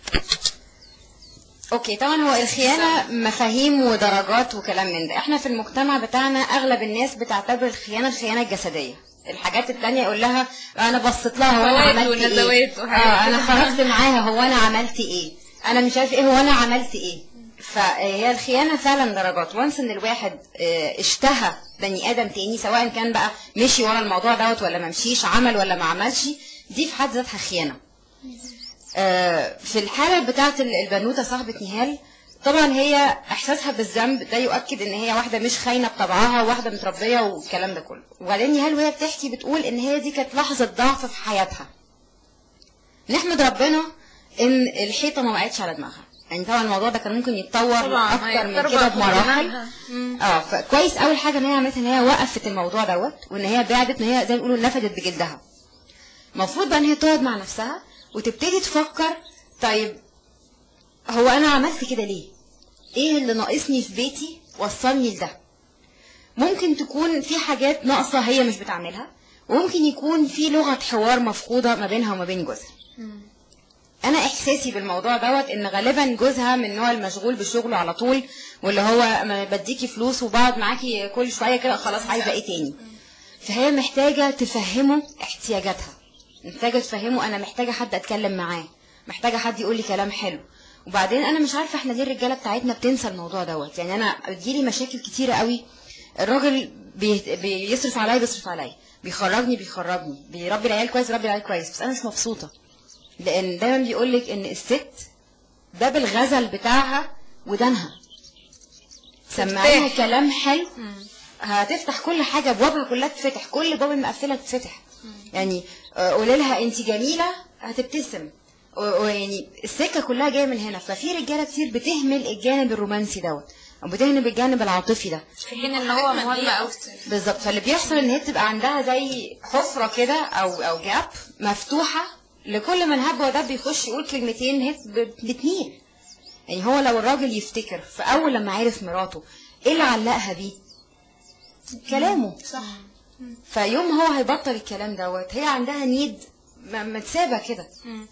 اوكي طبعا هو الخيانه مفاهيم ودرجات وكلام من ده احنا في المجتمع بتاعنا اغلب الناس بتعتبر الخيانه الخيانه الجسديه الحاجات التانية يقول لها انا بصيت لها هو انا فوائد عملت ايه ونزوات وحاجات اه انا كده. خرجت معاها هو انا عملت ايه انا مش عارف ايه هو انا عملت ايه فهي الخيانه فعلا درجات وانس ان الواحد آه، اشتهى بني ادم تاني سواء كان بقى مشي ورا الموضوع دوت ولا ما مشيش عمل ولا ما عملش دي في حد ذاتها خيانه آه، في الحالة بتاعت ال- البنوتة صاحبة نهال طبعا هي احساسها بالذنب ده يؤكد ان هي واحده مش خاينه بطبعها وواحده متربيه والكلام ده كله وبعدين نهال وهي بتحكي بتقول ان هي دي كانت لحظه ضعف في حياتها نحمد ربنا ان الحيطه ما وقعتش على دماغها يعني طبعا الموضوع ده كان ممكن يتطور طبعا اكتر من هيضطر كده بقى بمراحل كلها. مم. اه فكويس اول حاجه ان هي عملتها ان هي وقفت الموضوع دوت وان هي بعدت ان هي زي ما بيقولوا نفدت بجلدها المفروض بقى ان هي تقعد مع نفسها وتبتدي تفكر طيب هو انا عملت كده ليه ايه اللي ناقصني في بيتي وصلني لده ممكن تكون في حاجات ناقصه هي مش بتعملها وممكن يكون في لغه حوار مفقوده ما بينها وما بين جوزها انا احساسي بالموضوع دوت ان غالبا جوزها من النوع المشغول بشغله على طول واللي هو ما بديكي فلوس وبقعد معاكي كل شويه كده خلاص عايزه ايه تاني فهي محتاجه تفهمه احتياجاتها محتاجه تفهمه انا محتاجه حد اتكلم معاه محتاجه حد يقول لي كلام حلو وبعدين انا مش عارفه احنا ليه الرجاله بتاعتنا بتنسى الموضوع دوت يعني انا بتجيلي مشاكل كتيره قوي الراجل بي- بيصرف عليا بيصرف عليا بيخرجني بيخرجني بيربي العيال كويس بيربي العيال كويس بس انا مش مبسوطه لان دايما بيقول لك ان الست ده بالغزل بتاعها ودانها سمعيها كلام حلو هتفتح كل حاجه ابوابها كلها تتفتح كل باب مقفله تتفتح يعني آه، قولي لها انت جميله هتبتسم و- ويعني السكه كلها جايه من هنا ففي رجاله كتير بتهمل الجانب الرومانسي دوت او بتهمل الجانب العاطفي ده في حين ان هو مهم قوي بالظبط فاللي بيحصل ان هي بتبقى عندها زي حفره كده او او جاب مفتوحه لكل من هب ودب بيخش يقول كلمتين هي ب- بتميل يعني هو لو الراجل يفتكر في اول لما عرف مراته ايه اللي علقها بيه كلامه صح فيوم هو هيبطل الكلام دوت هي عندها نيد م- متسابه كده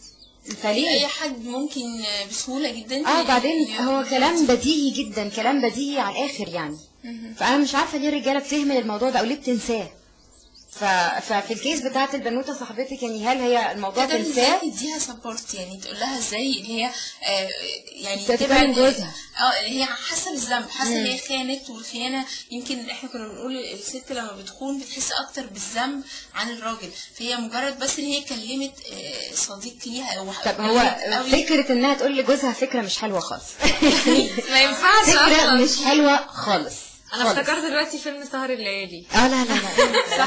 فليه اي حد ممكن بسهوله جدا اه بعدين هو كلام بديهي جدا كلام بديهي على الاخر يعني فانا مش عارفه ليه الرجاله بتهمل الموضوع ده او ليه بتنساه ف... ففي الكيس بتاعت البنوته صاحبتك يعني هل هي الموضوع تقدر تنساه ازاي تديها سبورت يعني تقول لها ازاي اللي هي آه يعني تتكلم جوزها. اه اللي هي حاسه بالذنب حاسه ان هي خانت والخيانه يمكن احنا كنا بنقول الست لما بتخون بتحس اكتر بالذنب عن الراجل فهي مجرد بس ان هي كلمت آه صديق ليها او طب هو فكره انها تقول لجوزها فكره مش حلوه خالص ما ينفعش فكره اصلا مش حلوه خالص انا خالص. افتكرت دلوقتي فيلم سهر الليالي اه لا لا لا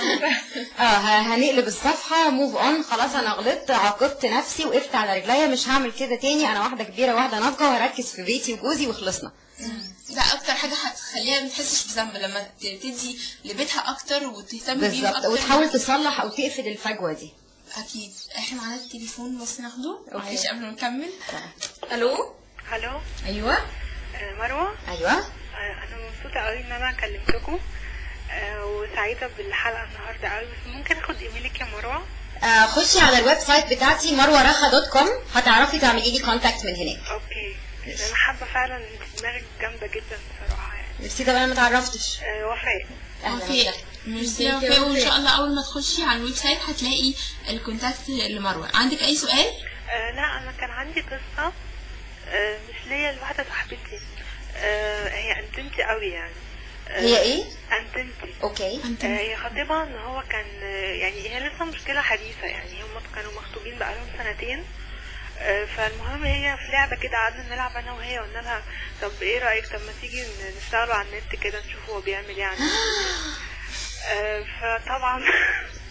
اه ه- هنقلب الصفحه موف اون خلاص انا غلطت عاقبت نفسي وقفت على رجليا مش هعمل كده تاني انا واحده كبيره واحده ناضجه وهركز في بيتي وجوزي وخلصنا ده اكتر حاجه هتخليها ما تحسش بذنب لما ت- تدي لبيتها اكتر وتهتم بيهم بالظبط اكتر وتحاول تصلح او تقفل الفجوه دي اكيد احنا معانا التليفون بس ناخده أوكي. معلش قبل ما نكمل الو الو ايوه آه، مروه ايوه آه، انا مبسوطه قوي ان انا كلمتكم آه، وسعيده بالحلقه النهارده قوي بس ممكن اخد ايميلك يا مروه آه خشي على الويب سايت بتاعتي مروه دوت كوم هتعرفي تعملي لي كونتاكت من هناك اوكي انا حابه فعلا انت دماغك جامده جدا بصراحه يعني ميرسي طبعا انا ما اتعرفتش آه، وفاء اهلا اوكي وسهلا ميرسي يا وفاء وان شاء الله اول ما تخشي على الويب سايت هتلاقي الكونتاكت لمروه عندك اي سؤال آه، لا انا كان عندي قصه آه، مش ليا لواحده صاحبتي آه، هي انتمتي قوي يعني آه، هي ايه انتمتي اوكي آه، هي خطيبها ان هو كان آه، يعني هي لسه مشكله حديثه يعني هم كانوا مخطوبين بقالهم سنتين آه، فالمهم هي في لعبه كده قعدنا نلعب انا وهي قلنا لها طب ايه رايك طب ما تيجي ن- نشتغلوا على النت كده نشوف هو بيعمل ايه يعني آه، فطبعا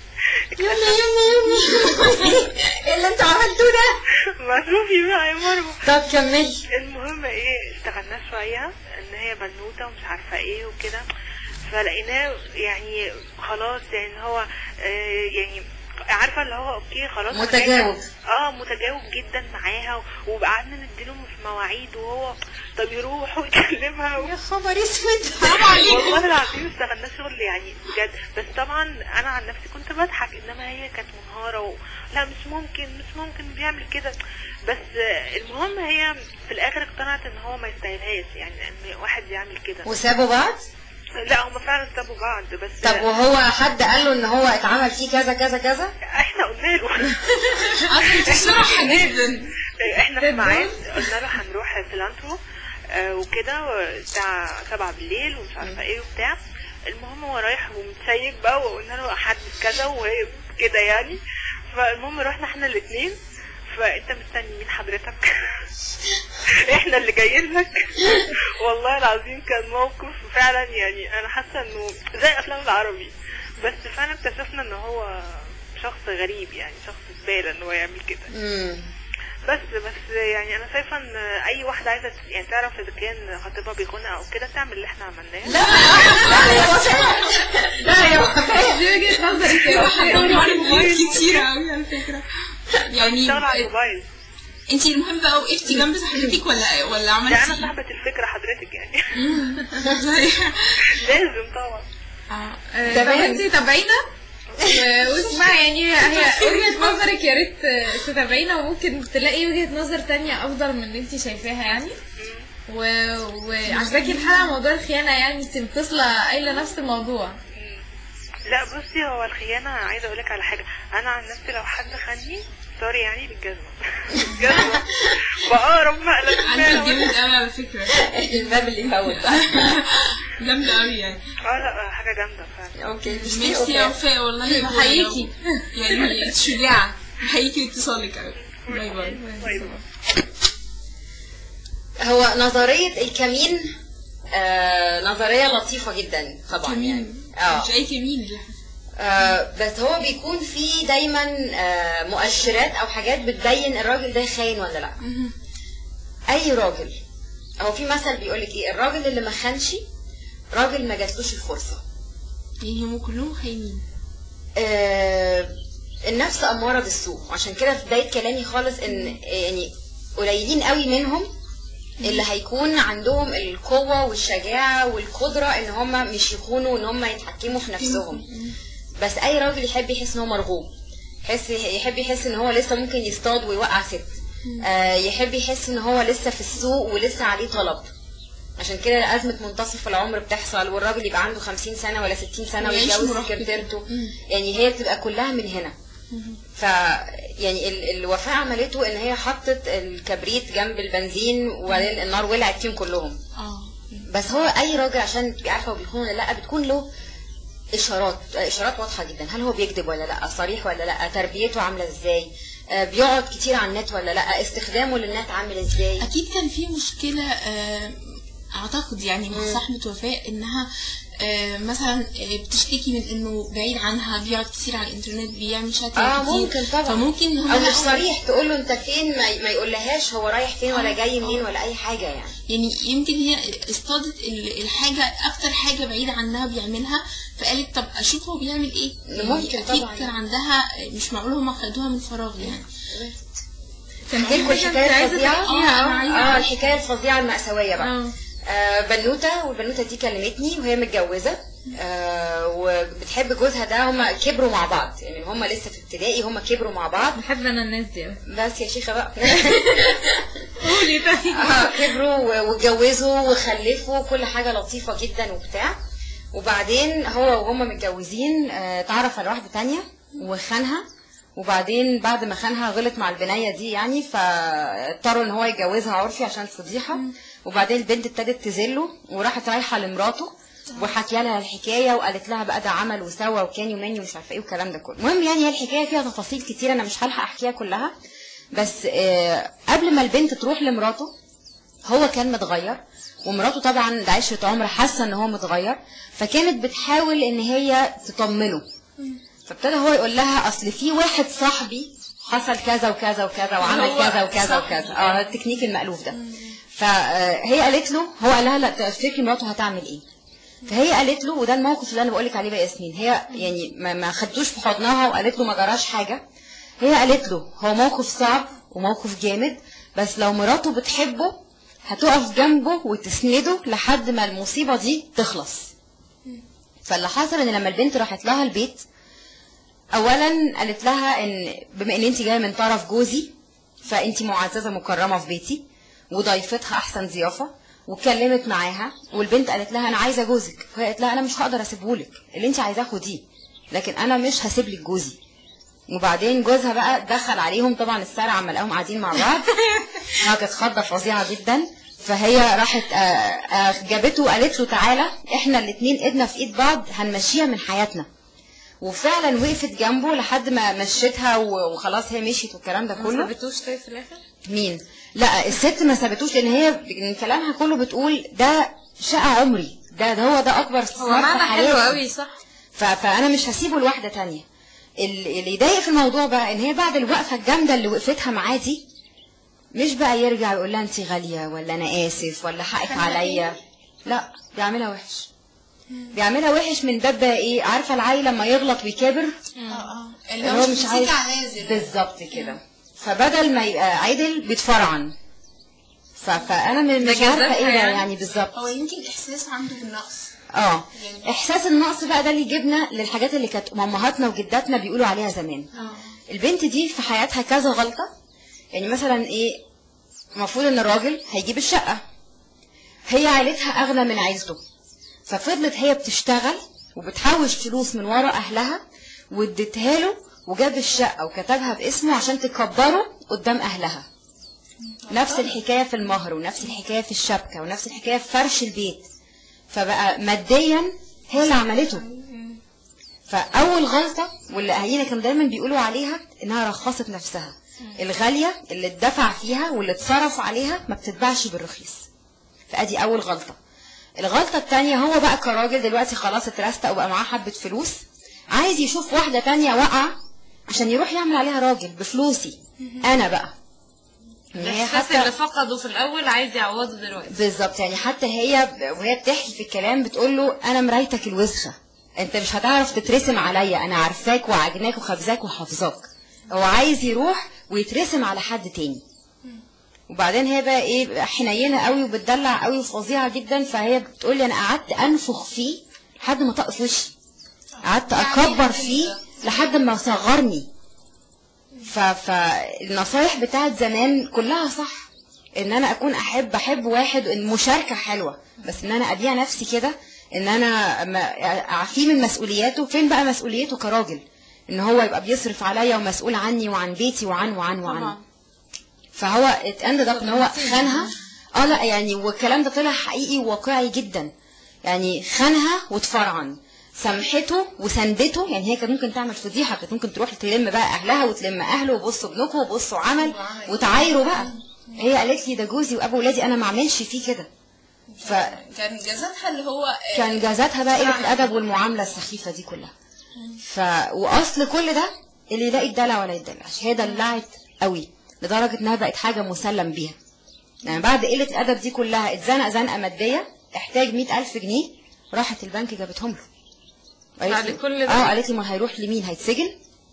يلا يلا يلا ايه اللي انتوا عملتوه ده ما شوفي بقى يا مروه طب كملي المهم ايه اشتغلنا شوية ان هي بنوتة ومش عارفة ايه وكده فلقيناه يعني خلاص يعني هو آه يعني عارفة اللي هو اوكي خلاص أنا متجاوب. جاية- اه متجاوب جدا معاها وقعدنا نديله في مواعيد وهو طب يروح ويكلمها و... يا خبر اسود والله العظيم اشتغلنا شغل يعني بجد بس طبعا انا عن نفسي كنت بضحك انما هي كانت منهارة و... لا مش ممكن مش ممكن بيعمل كده بس آه، المهم هي في الاخر اقتنعت ان هو ما يستاهلهاش يعني ان واحد يعمل كده وسابوا بعض لا هم فعلا سابوا بعض بس طب وهو حد قال له ان هو اتعمل فيه كذا كذا كذا احنا قلنا له بصراحة جدا احنا في ميعاد قلنا له هنروح سيلانترو آه، وكده الساعة سبعة بالليل ومش عارفة ايه وبتاع المهم هو رايح ومتسيب بقى وقلنا له حدد كذا وهي كده يعني فالمهم رحنا احنا الاتنين فانت مستني مين حضرتك احنا اللي جايين لك والله العظيم كان موقف فعلا يعني انا حاسه انه زي افلام العربي بس فعلا اكتشفنا ان هو شخص غريب يعني شخص زباله ان هو يعمل كده امم بس بس يعني انا شايفه ان اي واحده عايزه يعني تعرف اذا كان خطيبها بيخونها او كده تعمل اللي احنا عملناه لا يا وفاء لا يا وفاء دي وجهة نظري كده حاجات كتيرة قوي على فكرة يعني اشتغل على الموبايل انت المهم بقى وقفتي جنب صاحبتك ولا ولا ده انا عملتي صاحبه الفكره حضرتك يعني زي لازم طبعا آه، تمام. طب انتي تابعينا و- واسمعي يعني هي وجهة نظرك يا ريت آه، تتابعينا وممكن تلاقي وجهة نظر تانية أفضل من اللي انتي شايفاها يعني و... وعجباكي الحلقة موضوع الخيانة يعني انتي متصلة قايلة نفس الموضوع لا بصي هو الخيانه عايزه اقول لك على حاجه انا عن نفسي لو حد خاني سوري يعني بالجزمه بالجزمه بقرب مقلب عندك جامد قوي على فكرة الباب اللي يفوت بقى جامدة قوي يعني اه لا حاجه جامده فعلا اوكي مش ميرسي يا وفاء والله بحييكي. يعني شجاعة بحييكي لاتصالك قوي باي باي طيب هو نظرية الكمين آه نظرية لطيفة جدا طبعا يعني اه مش اي كمين دي آه بس هو بيكون في دايما آه مؤشرات او حاجات بتبين الراجل ده خاين ولا لا اي راجل هو في مثل بيقولك ايه الراجل اللي ما خانش راجل ما جاتلوش الفرصه يعني هم كلهم خاينين آه النفس اماره بالسوء عشان كده في بدايه كلامي خالص ان يعني قليلين قوي منهم اللي هيكون عندهم القوه والشجاعه والقدره ان هم مش يخونوا وان هم يتحكموا في نفسهم بس اي راجل يحب يحس ان هو مرغوب يحس يحب يحس ان هو لسه ممكن يصطاد ويوقع ست آه يحب يحس ان هو لسه في السوق ولسه عليه طلب عشان كده أزمة منتصف العمر بتحصل والراجل يبقى عنده 50 سنة ولا 60 سنة ويعيش ويتجوز مراهق سكرتيرته يعني هي بتبقى كلها من هنا ف يعني ال- الوفاء عملته ان هي حطت الكبريت جنب البنزين وبعدين النار ولعت فيهم كلهم اه بس هو اي راجل عشان تبقي عارفه هو بيخون ولا لا بتكون له اشارات اشارات واضحه جدا هل هو بيكذب ولا لا صريح ولا لا تربيته عامله ازاي آه، بيقعد كتير على النت ولا لا استخدامه للنت عامل ازاي اكيد كان في مشكله آه، اعتقد يعني مع صاحبه وفاء انها آه، مثلا آه، بتشتكي من انه بعيد عنها بيقعد كتير على الانترنت بيعمل شات اه كتير ممكن طبعا فممكن هو او مش لا- صريح تقول له انت فين ما, ما يقولهاش هو رايح فين ولا جاي منين ولا اي حاجه يعني يعني يمكن هي اصطادت ال- الحاجه اكتر حاجه بعيده عنها بيعملها فقالت طب اشوف هو بيعمل ايه يعني ممكن اكيد طبعا. كان عندها مش معقول هم خدوها من فراغ يعني كان احكي لكم حاجة انت الحكايه عايزة الفظيعه تحكيها اه عايزة اه الحكايه الفظيعه المأساويه بقى اه آه بنوته والبنوته دي كلمتني وهي متجوزه آه وبتحب جوزها ده هما كبروا مع بعض يعني هما لسه في ابتدائي هما كبروا مع بعض بحب انا الناس دي أوي. بس يا شيخه بقى قولي طيب اه كبروا و- واتجوزوا وخلفوا كل حاجه لطيفه جدا وبتاع وبعدين هو وهما متجوزين آه، اتعرف على واحده تانية وخانها وبعدين بعد ما خانها غلط مع البنايه دي يعني فاضطروا ان هو يتجوزها عرفي عشان الفضيحه وبعدين البنت ابتدت تذله وراحت رايحه لمراته وحكي لها الحكايه وقالت لها بقى ده عمل وسوى وكان يوماني ومش عارفه ايه والكلام ده كله المهم يعني هي الحكايه فيها تفاصيل كتير انا مش هلحق احكيها كلها بس آه، قبل ما البنت تروح لمراته هو كان متغير ومراته طبعا ده عشرة عمر حاسه ان هو متغير فكانت بتحاول ان هي تطمنه فابتدى هو يقول لها اصل في واحد صاحبي حصل كذا وكذا وكذا وعمل هو كذا وكذا صاحبي. وكذا اه التكنيك المألوف ده فهي قالت له هو قال لها لا تفتكري مراته هتعمل ايه فهي قالت له وده الموقف اللي انا بقول لك عليه بقى ياسمين هي يعني ما, ما خدتوش في حضنها وقالت له ما جراش حاجه هي قالت له هو موقف صعب وموقف جامد بس لو مراته بتحبه هتقف جنبه وتسنده لحد ما المصيبه دي تخلص فاللي حصل ان لما البنت راحت لها البيت اولا قالت لها ان بما ان انت جايه من طرف جوزي فانت معززه مكرمه في بيتي وضيفتها احسن ضيافه واتكلمت معاها والبنت قالت لها انا عايزه جوزك فهي قالت لها انا مش هقدر اسيبهولك اللي انت عايزاه خديه لكن انا مش هسيب لك جوزي وبعدين جوزها بقى دخل عليهم طبعا السارة عم لقاهم قاعدين مع بعض اه كانت خضه فظيعه جدا فهي راحت آه، آه، جابته وقالت له تعالى احنا الاتنين ايدنا في ايد بعض هنمشيها من حياتنا وفعلا وقفت جنبه لحد ما مشيتها و- وخلاص هي مشيت والكلام ده ما كله سابتوش طيب في الاخر مين لا الست ما سابتوش لان هي من كلامها كله بتقول ده شقة عمري ده, ده هو ده اكبر هو استثمار في معنى حلو حياتي. قوي صح ف- فانا مش هسيبه لواحده تانية ال- اللي يضايق في الموضوع بقى ان هي بعد الوقفه الجامده اللي وقفتها معاه دي مش بقى يرجع يقول لها انت غاليه ولا انا اسف ولا حقك عليا لا بيعملها وحش بيعملها وحش من باب بقى ايه عارفه العيل لما يغلط ويكابر اه اه اللي هو مش عايز نازل بالظبط كده فبدل ما يبقى عدل بيتفرعن ف- فانا م- ده مش عارفه جذبها ايه ده يعني؟ يعني بالظبط هو يمكن احساس عنده بالنقص اه احساس النقص بقى ده اللي يجيبنا للحاجات اللي كانت امهاتنا وجداتنا بيقولوا عليها زمان البنت دي في حياتها كذا غلطه يعني مثلا ايه المفروض ان الراجل هيجيب الشقه هي عيلتها اغنى من عيلته ففضلت هي بتشتغل وبتحوش فلوس من ورا اهلها واديتها له وجاب الشقه وكتبها باسمه عشان تكبره قدام اهلها نفس الحكايه في المهر ونفس الحكايه في الشبكه ونفس الحكايه في فرش البيت فبقى ماديا هي اللي عملته فاول غلطه واللي اهالينا كانوا دايما بيقولوا عليها انها رخصت نفسها الغاليه اللي اتدفع فيها واللي اتصرف عليها ما بتتباعش بالرخيص فادي اول غلطه الغلطه الثانيه هو بقى كراجل دلوقتي خلاص اترستق وبقى معاه حبه فلوس عايز يشوف واحده تانية واقعه عشان يروح يعمل عليها راجل بفلوسي انا بقى إن هي الاحساس اللي فقده في الاول عايز يعوضه دلوقتي بالظبط يعني حتى هي وهي بتحكي في الكلام بتقول له انا مرايتك الوسخه انت مش هتعرف تترسم عليا انا عارفاك وعجناك وخبزاك وحافظاك هو عايز يروح ويترسم على حد تاني وبعدين هي بقى ايه حنينه قوي وبتدلع قوي وفظيعه جدا فهي بتقول لي انا قعدت انفخ فيه لحد ما طق في وشي قعدت اكبر فيه لحد ما صغرني ف... فالنصايح بتاعت زمان كلها صح ان انا اكون احب احب واحد المشاركه حلوه بس ان انا ابيع نفسي كده ان انا ما- اعفيه من مسؤولياته فين بقى مسؤوليته كراجل ان هو يبقى بيصرف عليا ومسؤول عني وعن بيتي وعن وعن وعن طبعا فهو اتاند اب ان هو خانها اه لا يعني والكلام ده طلع حقيقي وواقعي جدا يعني خانها واتفرعن سامحته وسندته يعني هي كانت ممكن تعمل فضيحه كانت ممكن تروح تلم بقى اهلها وتلم اهله وبصوا ابنكم وبصوا عمل وتعايروا بقى هي قالت لي ده جوزي وابو ولادي انا ما اعملش فيه كده فكان كان جازتها اللي هو آه، كان جازتها بقى قله الادب والمعامله السخيفه دي كلها ف واصل كل ده اللي يلاقي الدلع ولا يدلعش هي دلعت قوي لدرجه انها بقت حاجه مسلم بيها يعني بعد قله الادب دي كلها اتزنق زنقه ماديه احتاج مئة ألف جنيه راحت البنك جابتهم له قالت بعد لي- كل ده؟ اه قالت لي ما هيروح لمين هيتسجن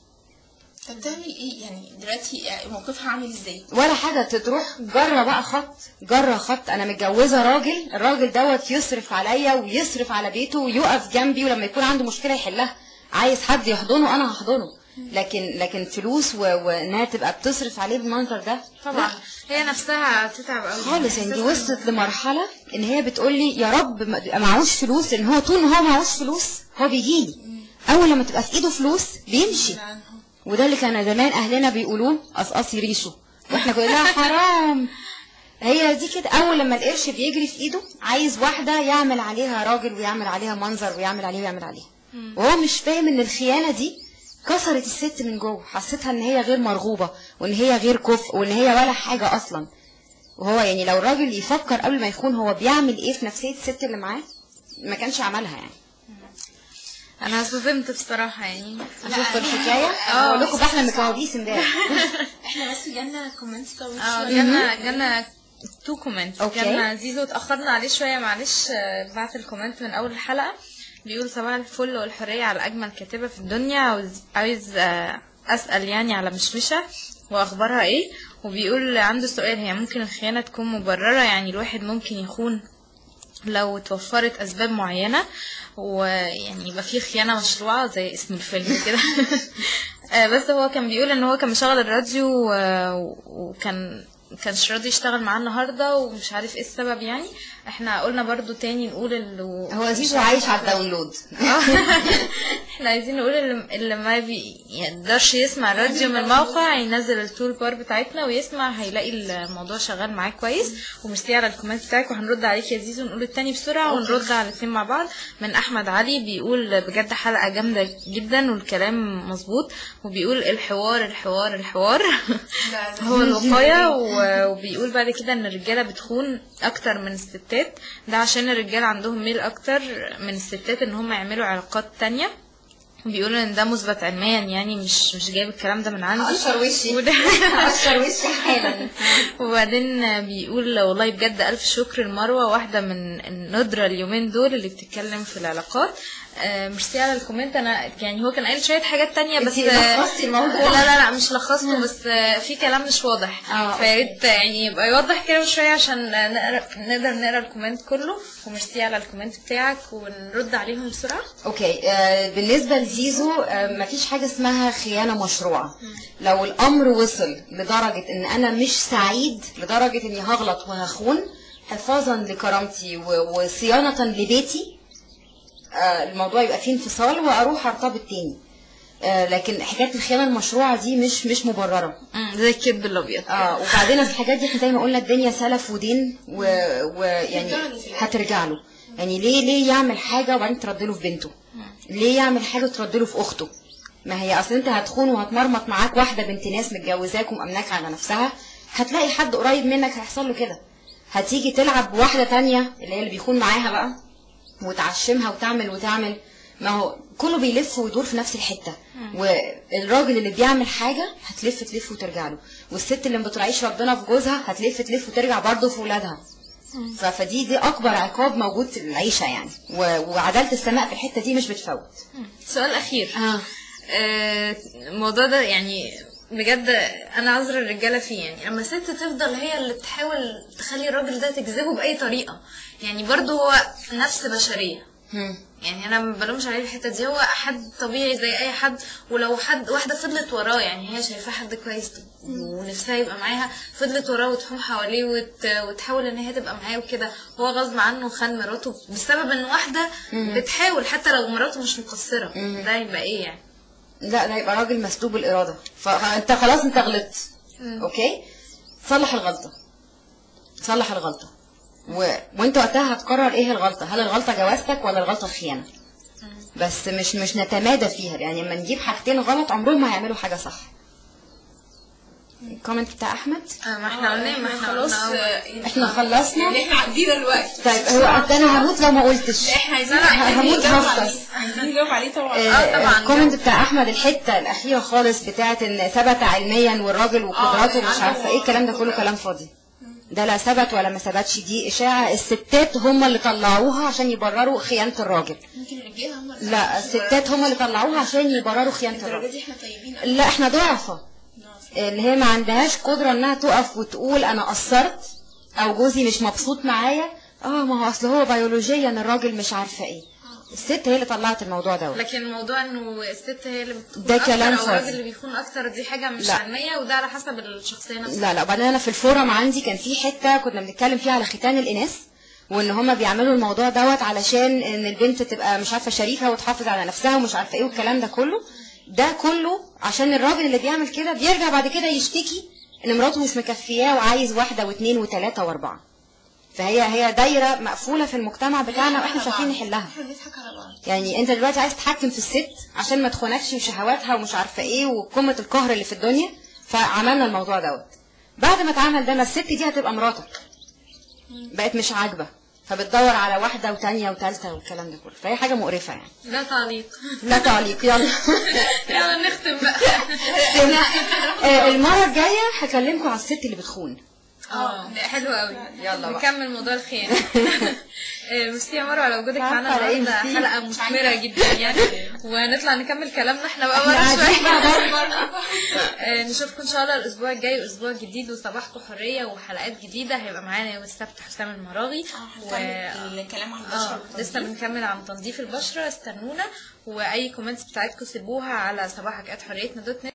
طب تعمل ايه يعني دلوقتي آه، موقفها عامل ازاي؟ ولا حاجة تروح جرة بقى خط جرة خط أنا متجوزة راجل الراجل دوت يصرف عليا ويصرف على بيته ويقف جنبي ولما يكون عنده مشكلة يحلها عايز حد يحضنه أنا هحضنه لكن لكن فلوس و- وإنها تبقى بتصرف عليه بالمنظر ده طبعا لا. هي نفسها تتعب قوي خالص يعني دي وصلت لمرحلة إن هي بتقول لي يا رب ما يبقى معهوش فلوس لأن هو طول ما هو معهوش فلوس هو بيجيلي أول لما تبقى في إيده فلوس بيمشي وده اللي كان زمان اهلنا بيقولوه قصقصي ريشه واحنا كلنا حرام هي دي كده اول لما القرش بيجري في ايده عايز واحده يعمل عليها راجل ويعمل عليها منظر ويعمل عليه ويعمل عليها وهو مش فاهم ان الخيانه دي كسرت الست من جوه حسيتها ان هي غير مرغوبه وان هي غير كفء وان هي ولا حاجه اصلا وهو يعني لو الراجل يفكر قبل ما يكون هو بيعمل ايه في نفسيه الست اللي معاه ما كانش عملها يعني انا صدمت بصراحه يعني شفتوا الحكايه اه. اقول لكم بحلم كوابيس امبارح احنا بس جالنا كومنتس طويل اه شوية. جالنا جالنا تو كومنت اوكي. جالنا زيزو اتاخرنا عليه شويه معلش آه، بعت الكومنت من اول الحلقه بيقول صباح الفل والحريه على اجمل كاتبه في الدنيا عاوز عايز آه، اسال يعني على مشمشه واخبارها ايه وبيقول عنده سؤال هي ممكن الخيانه تكون مبرره يعني الواحد ممكن يخون لو توفرت اسباب معينه ويعني يبقى في خيانه مشروعه زي اسم الفيلم كده آه، بس هو كان بيقول ان هو كان مشغل الراديو و- وكان كانش راضي يشتغل معاه النهارده ومش عارف ايه السبب يعني احنا قلنا برضو تاني نقول اللي هو زيزو عايش على الداونلود احنا عايزين نقول اللي, اللي ما بيقدرش يسمع الراديو من الموقع ينزل التول بار بتاعتنا ويسمع هيلاقي الموضوع شغال معاه كويس وميرسي على الكومنت بتاعك وهنرد عليك يا زيزو نقول التاني بسرعه ونرد على الاثنين مع بعض من احمد علي بيقول بجد حلقه جامده جدا والكلام مظبوط وبيقول الحوار الحوار الحوار هو الوقايه و- وبيقول بعد كده ان الرجاله بتخون اكتر من الستات ده عشان الرجاله عندهم ميل اكتر من الستات ان هم يعملوا علاقات تانية بيقولوا ان ده مثبت علميا يعني مش مش جايب الكلام ده من عندي هقشر وشي وده- هقشر وشي حالا وبعدين بيقول والله بجد ألف شكر لمروة واحدة من الندرة اليومين دول اللي بتتكلم في العلاقات آه، ميرسي على الكومنت انا يعني هو كان قايل شويه حاجات تانية بس انتي لخصتي الموضوع. لا لا لا مش لخصته بس آه، في كلام مش واضح اه، فيا ريت يعني يبقى يوضح كده شويه عشان نقرا نقدر نقرا الكومنت كله وميرسي على الكومنت بتاعك ونرد عليهم بسرعه اوكي آه بالنسبه لزيزو آه مفيش حاجه اسمها خيانه مشروعه لو الامر وصل لدرجه ان انا مش سعيد لدرجه اني هغلط وهخون حفاظا لكرامتي و- وصيانه لبيتي آه الموضوع يبقى فيه انفصال واروح ارتبط تاني آه لكن حكايه الخيانه المشروعه دي مش مش مبرره مم، زي الكذب الابيض اه وبعدين أصل الحاجات دي احنا زي ما قلنا الدنيا سلف ودين ويعني و... يعني هترجع له يعني ليه ليه يعمل حاجه وبعدين ترد له في بنته ليه يعمل حاجه وترد له في اخته ما هي اصل انت هتخون وهتمرمط معاك واحده بنت ناس متجوزاك ومأمناك على نفسها هتلاقي حد قريب منك هيحصل له كده هتيجي تلعب بواحده تانية اللي هي اللي بيخون معاها بقى وتعشمها وتعمل وتعمل ما هو كله بيلف ويدور في نفس الحته والراجل اللي بيعمل حاجه هتلف تلف وترجع له والست اللي ما بتراعيش ربنا في جوزها هتلف تلف وترجع برضه في ولادها ف- فدي دي اكبر عقاب موجود في العيشه يعني و- وعداله السماء في الحته دي مش بتفوت سؤال اخير اه آه، الموضوع ده يعني بجد انا عذر الرجاله فيه يعني لما ست تفضل هي اللي تحاول تخلي الراجل ده تجذبه باي طريقه يعني برضه هو نفس بشريه يعني انا ما بلومش عليه في الحته دي هو حد طبيعي زي اي حد ولو حد واحده فضلت وراه يعني هي شايفاه حد كويس ونفسها يبقى معاها فضلت وراه وتحوم حواليه وت... وتحاول ان هي تبقى معاه وكده هو غصب عنه خان مراته بسبب ان واحده بتحاول حتى لو مراته مش مقصره ده يبقى ايه يعني لا ده يبقى راجل مسلوب الاراده فانت خلاص انت غلطت اوكي صلح الغلطه صلح الغلطه و... وانت وقتها هتقرر ايه الغلطه هل الغلطه جوازتك ولا الغلطه الخيانه بس مش مش نتمادى فيها يعني لما نجيب حاجتين غلط عمرهم ما هيعملوا حاجه صح الكومنت بتاع احمد آه، ما احنا قلنا ما احنا خلاص قلنا آه، احنا خلصنا يعني احنا عدينا الوقت طيب هو ده انا هموت لو ما قلتش احنا عايزين هموت نجاوب هفطس. عليه عايزين نجاوب عليه طبعا آه، طبعاً. الكومنت بتاع احمد الحته الاخيره خالص بتاعت ان ثبت علميا والراجل وقدراته مش عارفه ايه الكلام ده كله كلام فاضي ده لا ثبت ولا ما ثبتش دي اشاعه الستات هم اللي طلعوها عشان يبرروا خيانه الراجل ممكن الرجاله هم اللي- لا الستات هم اللي طلعوها عشان يبرروا خيانه الدرجه الراجل دي احنا طيبين لا احنا ضعفة اللي هي ما عندهاش قدرة انها تقف وتقول انا قصرت او جوزي مش مبسوط معايا اه ما هو اصل هو بيولوجيا الراجل مش عارفة ايه الست هي اللي طلعت الموضوع دوت لكن موضوع انه الست هي اللي بتكون ده اكتر كلام او فاضي. الراجل اللي بيكون اكتر دي حاجه مش لا. علميه وده على حسب الشخصيه نفسها لا لا وبعدين انا في الفورم عندي كان في حته كنا بنتكلم فيها على ختان الاناث وان هما بيعملوا الموضوع دوت علشان ان البنت تبقى مش عارفه شريفه وتحافظ على نفسها ومش عارفه ايه والكلام ده كله ده كله عشان الراجل اللي بيعمل كده بيرجع بعد كده يشتكي ان مراته مش مكفياه وعايز واحده واثنين وثلاثه واربعه فهي هي دايره مقفوله في المجتمع بتاعنا واحنا مش عارفين نحلها احنا بنضحك على بعض يعني انت دلوقتي عايز تتحكم في الست عشان ما تخونكش وشهواتها ومش عارفه ايه وقمه القهر اللي في الدنيا فعملنا الموضوع دوت بعد ما اتعمل ده ما الست دي هتبقى مراتك بقت مش عاجبه فبتدور على واحده وتانية وتالتة والكلام ده كله فهي حاجه مقرفه يعني لا تعليق لا تعليق يلا يلا نختم بقى آه، المره الجايه هكلمكم على الست اللي بتخون اه حلو قوي يلا بقى. نكمل موضوع الخيانة آه، ميرسي يا مروة على وجودك عفوا معانا على إيه، النهارده ميرسي. حلقة مثمرة جدا يعني ونطلع نكمل كلامنا احنا بقى إحنا مرة قاعدين شوية بقى بره. آه، نشوفكم ان شاء الله الاسبوع الجاي اسبوع جديد وصباحكم حرية وحلقات جديدة هيبقى معانا يوم السبت حسام المراغي و... الكلام عن اه البشره لسه بنكمل عن تنظيف البشرة استنونا واي كومنتس بتاعتكم سيبوها على صباحك ات حريتنا دوت نت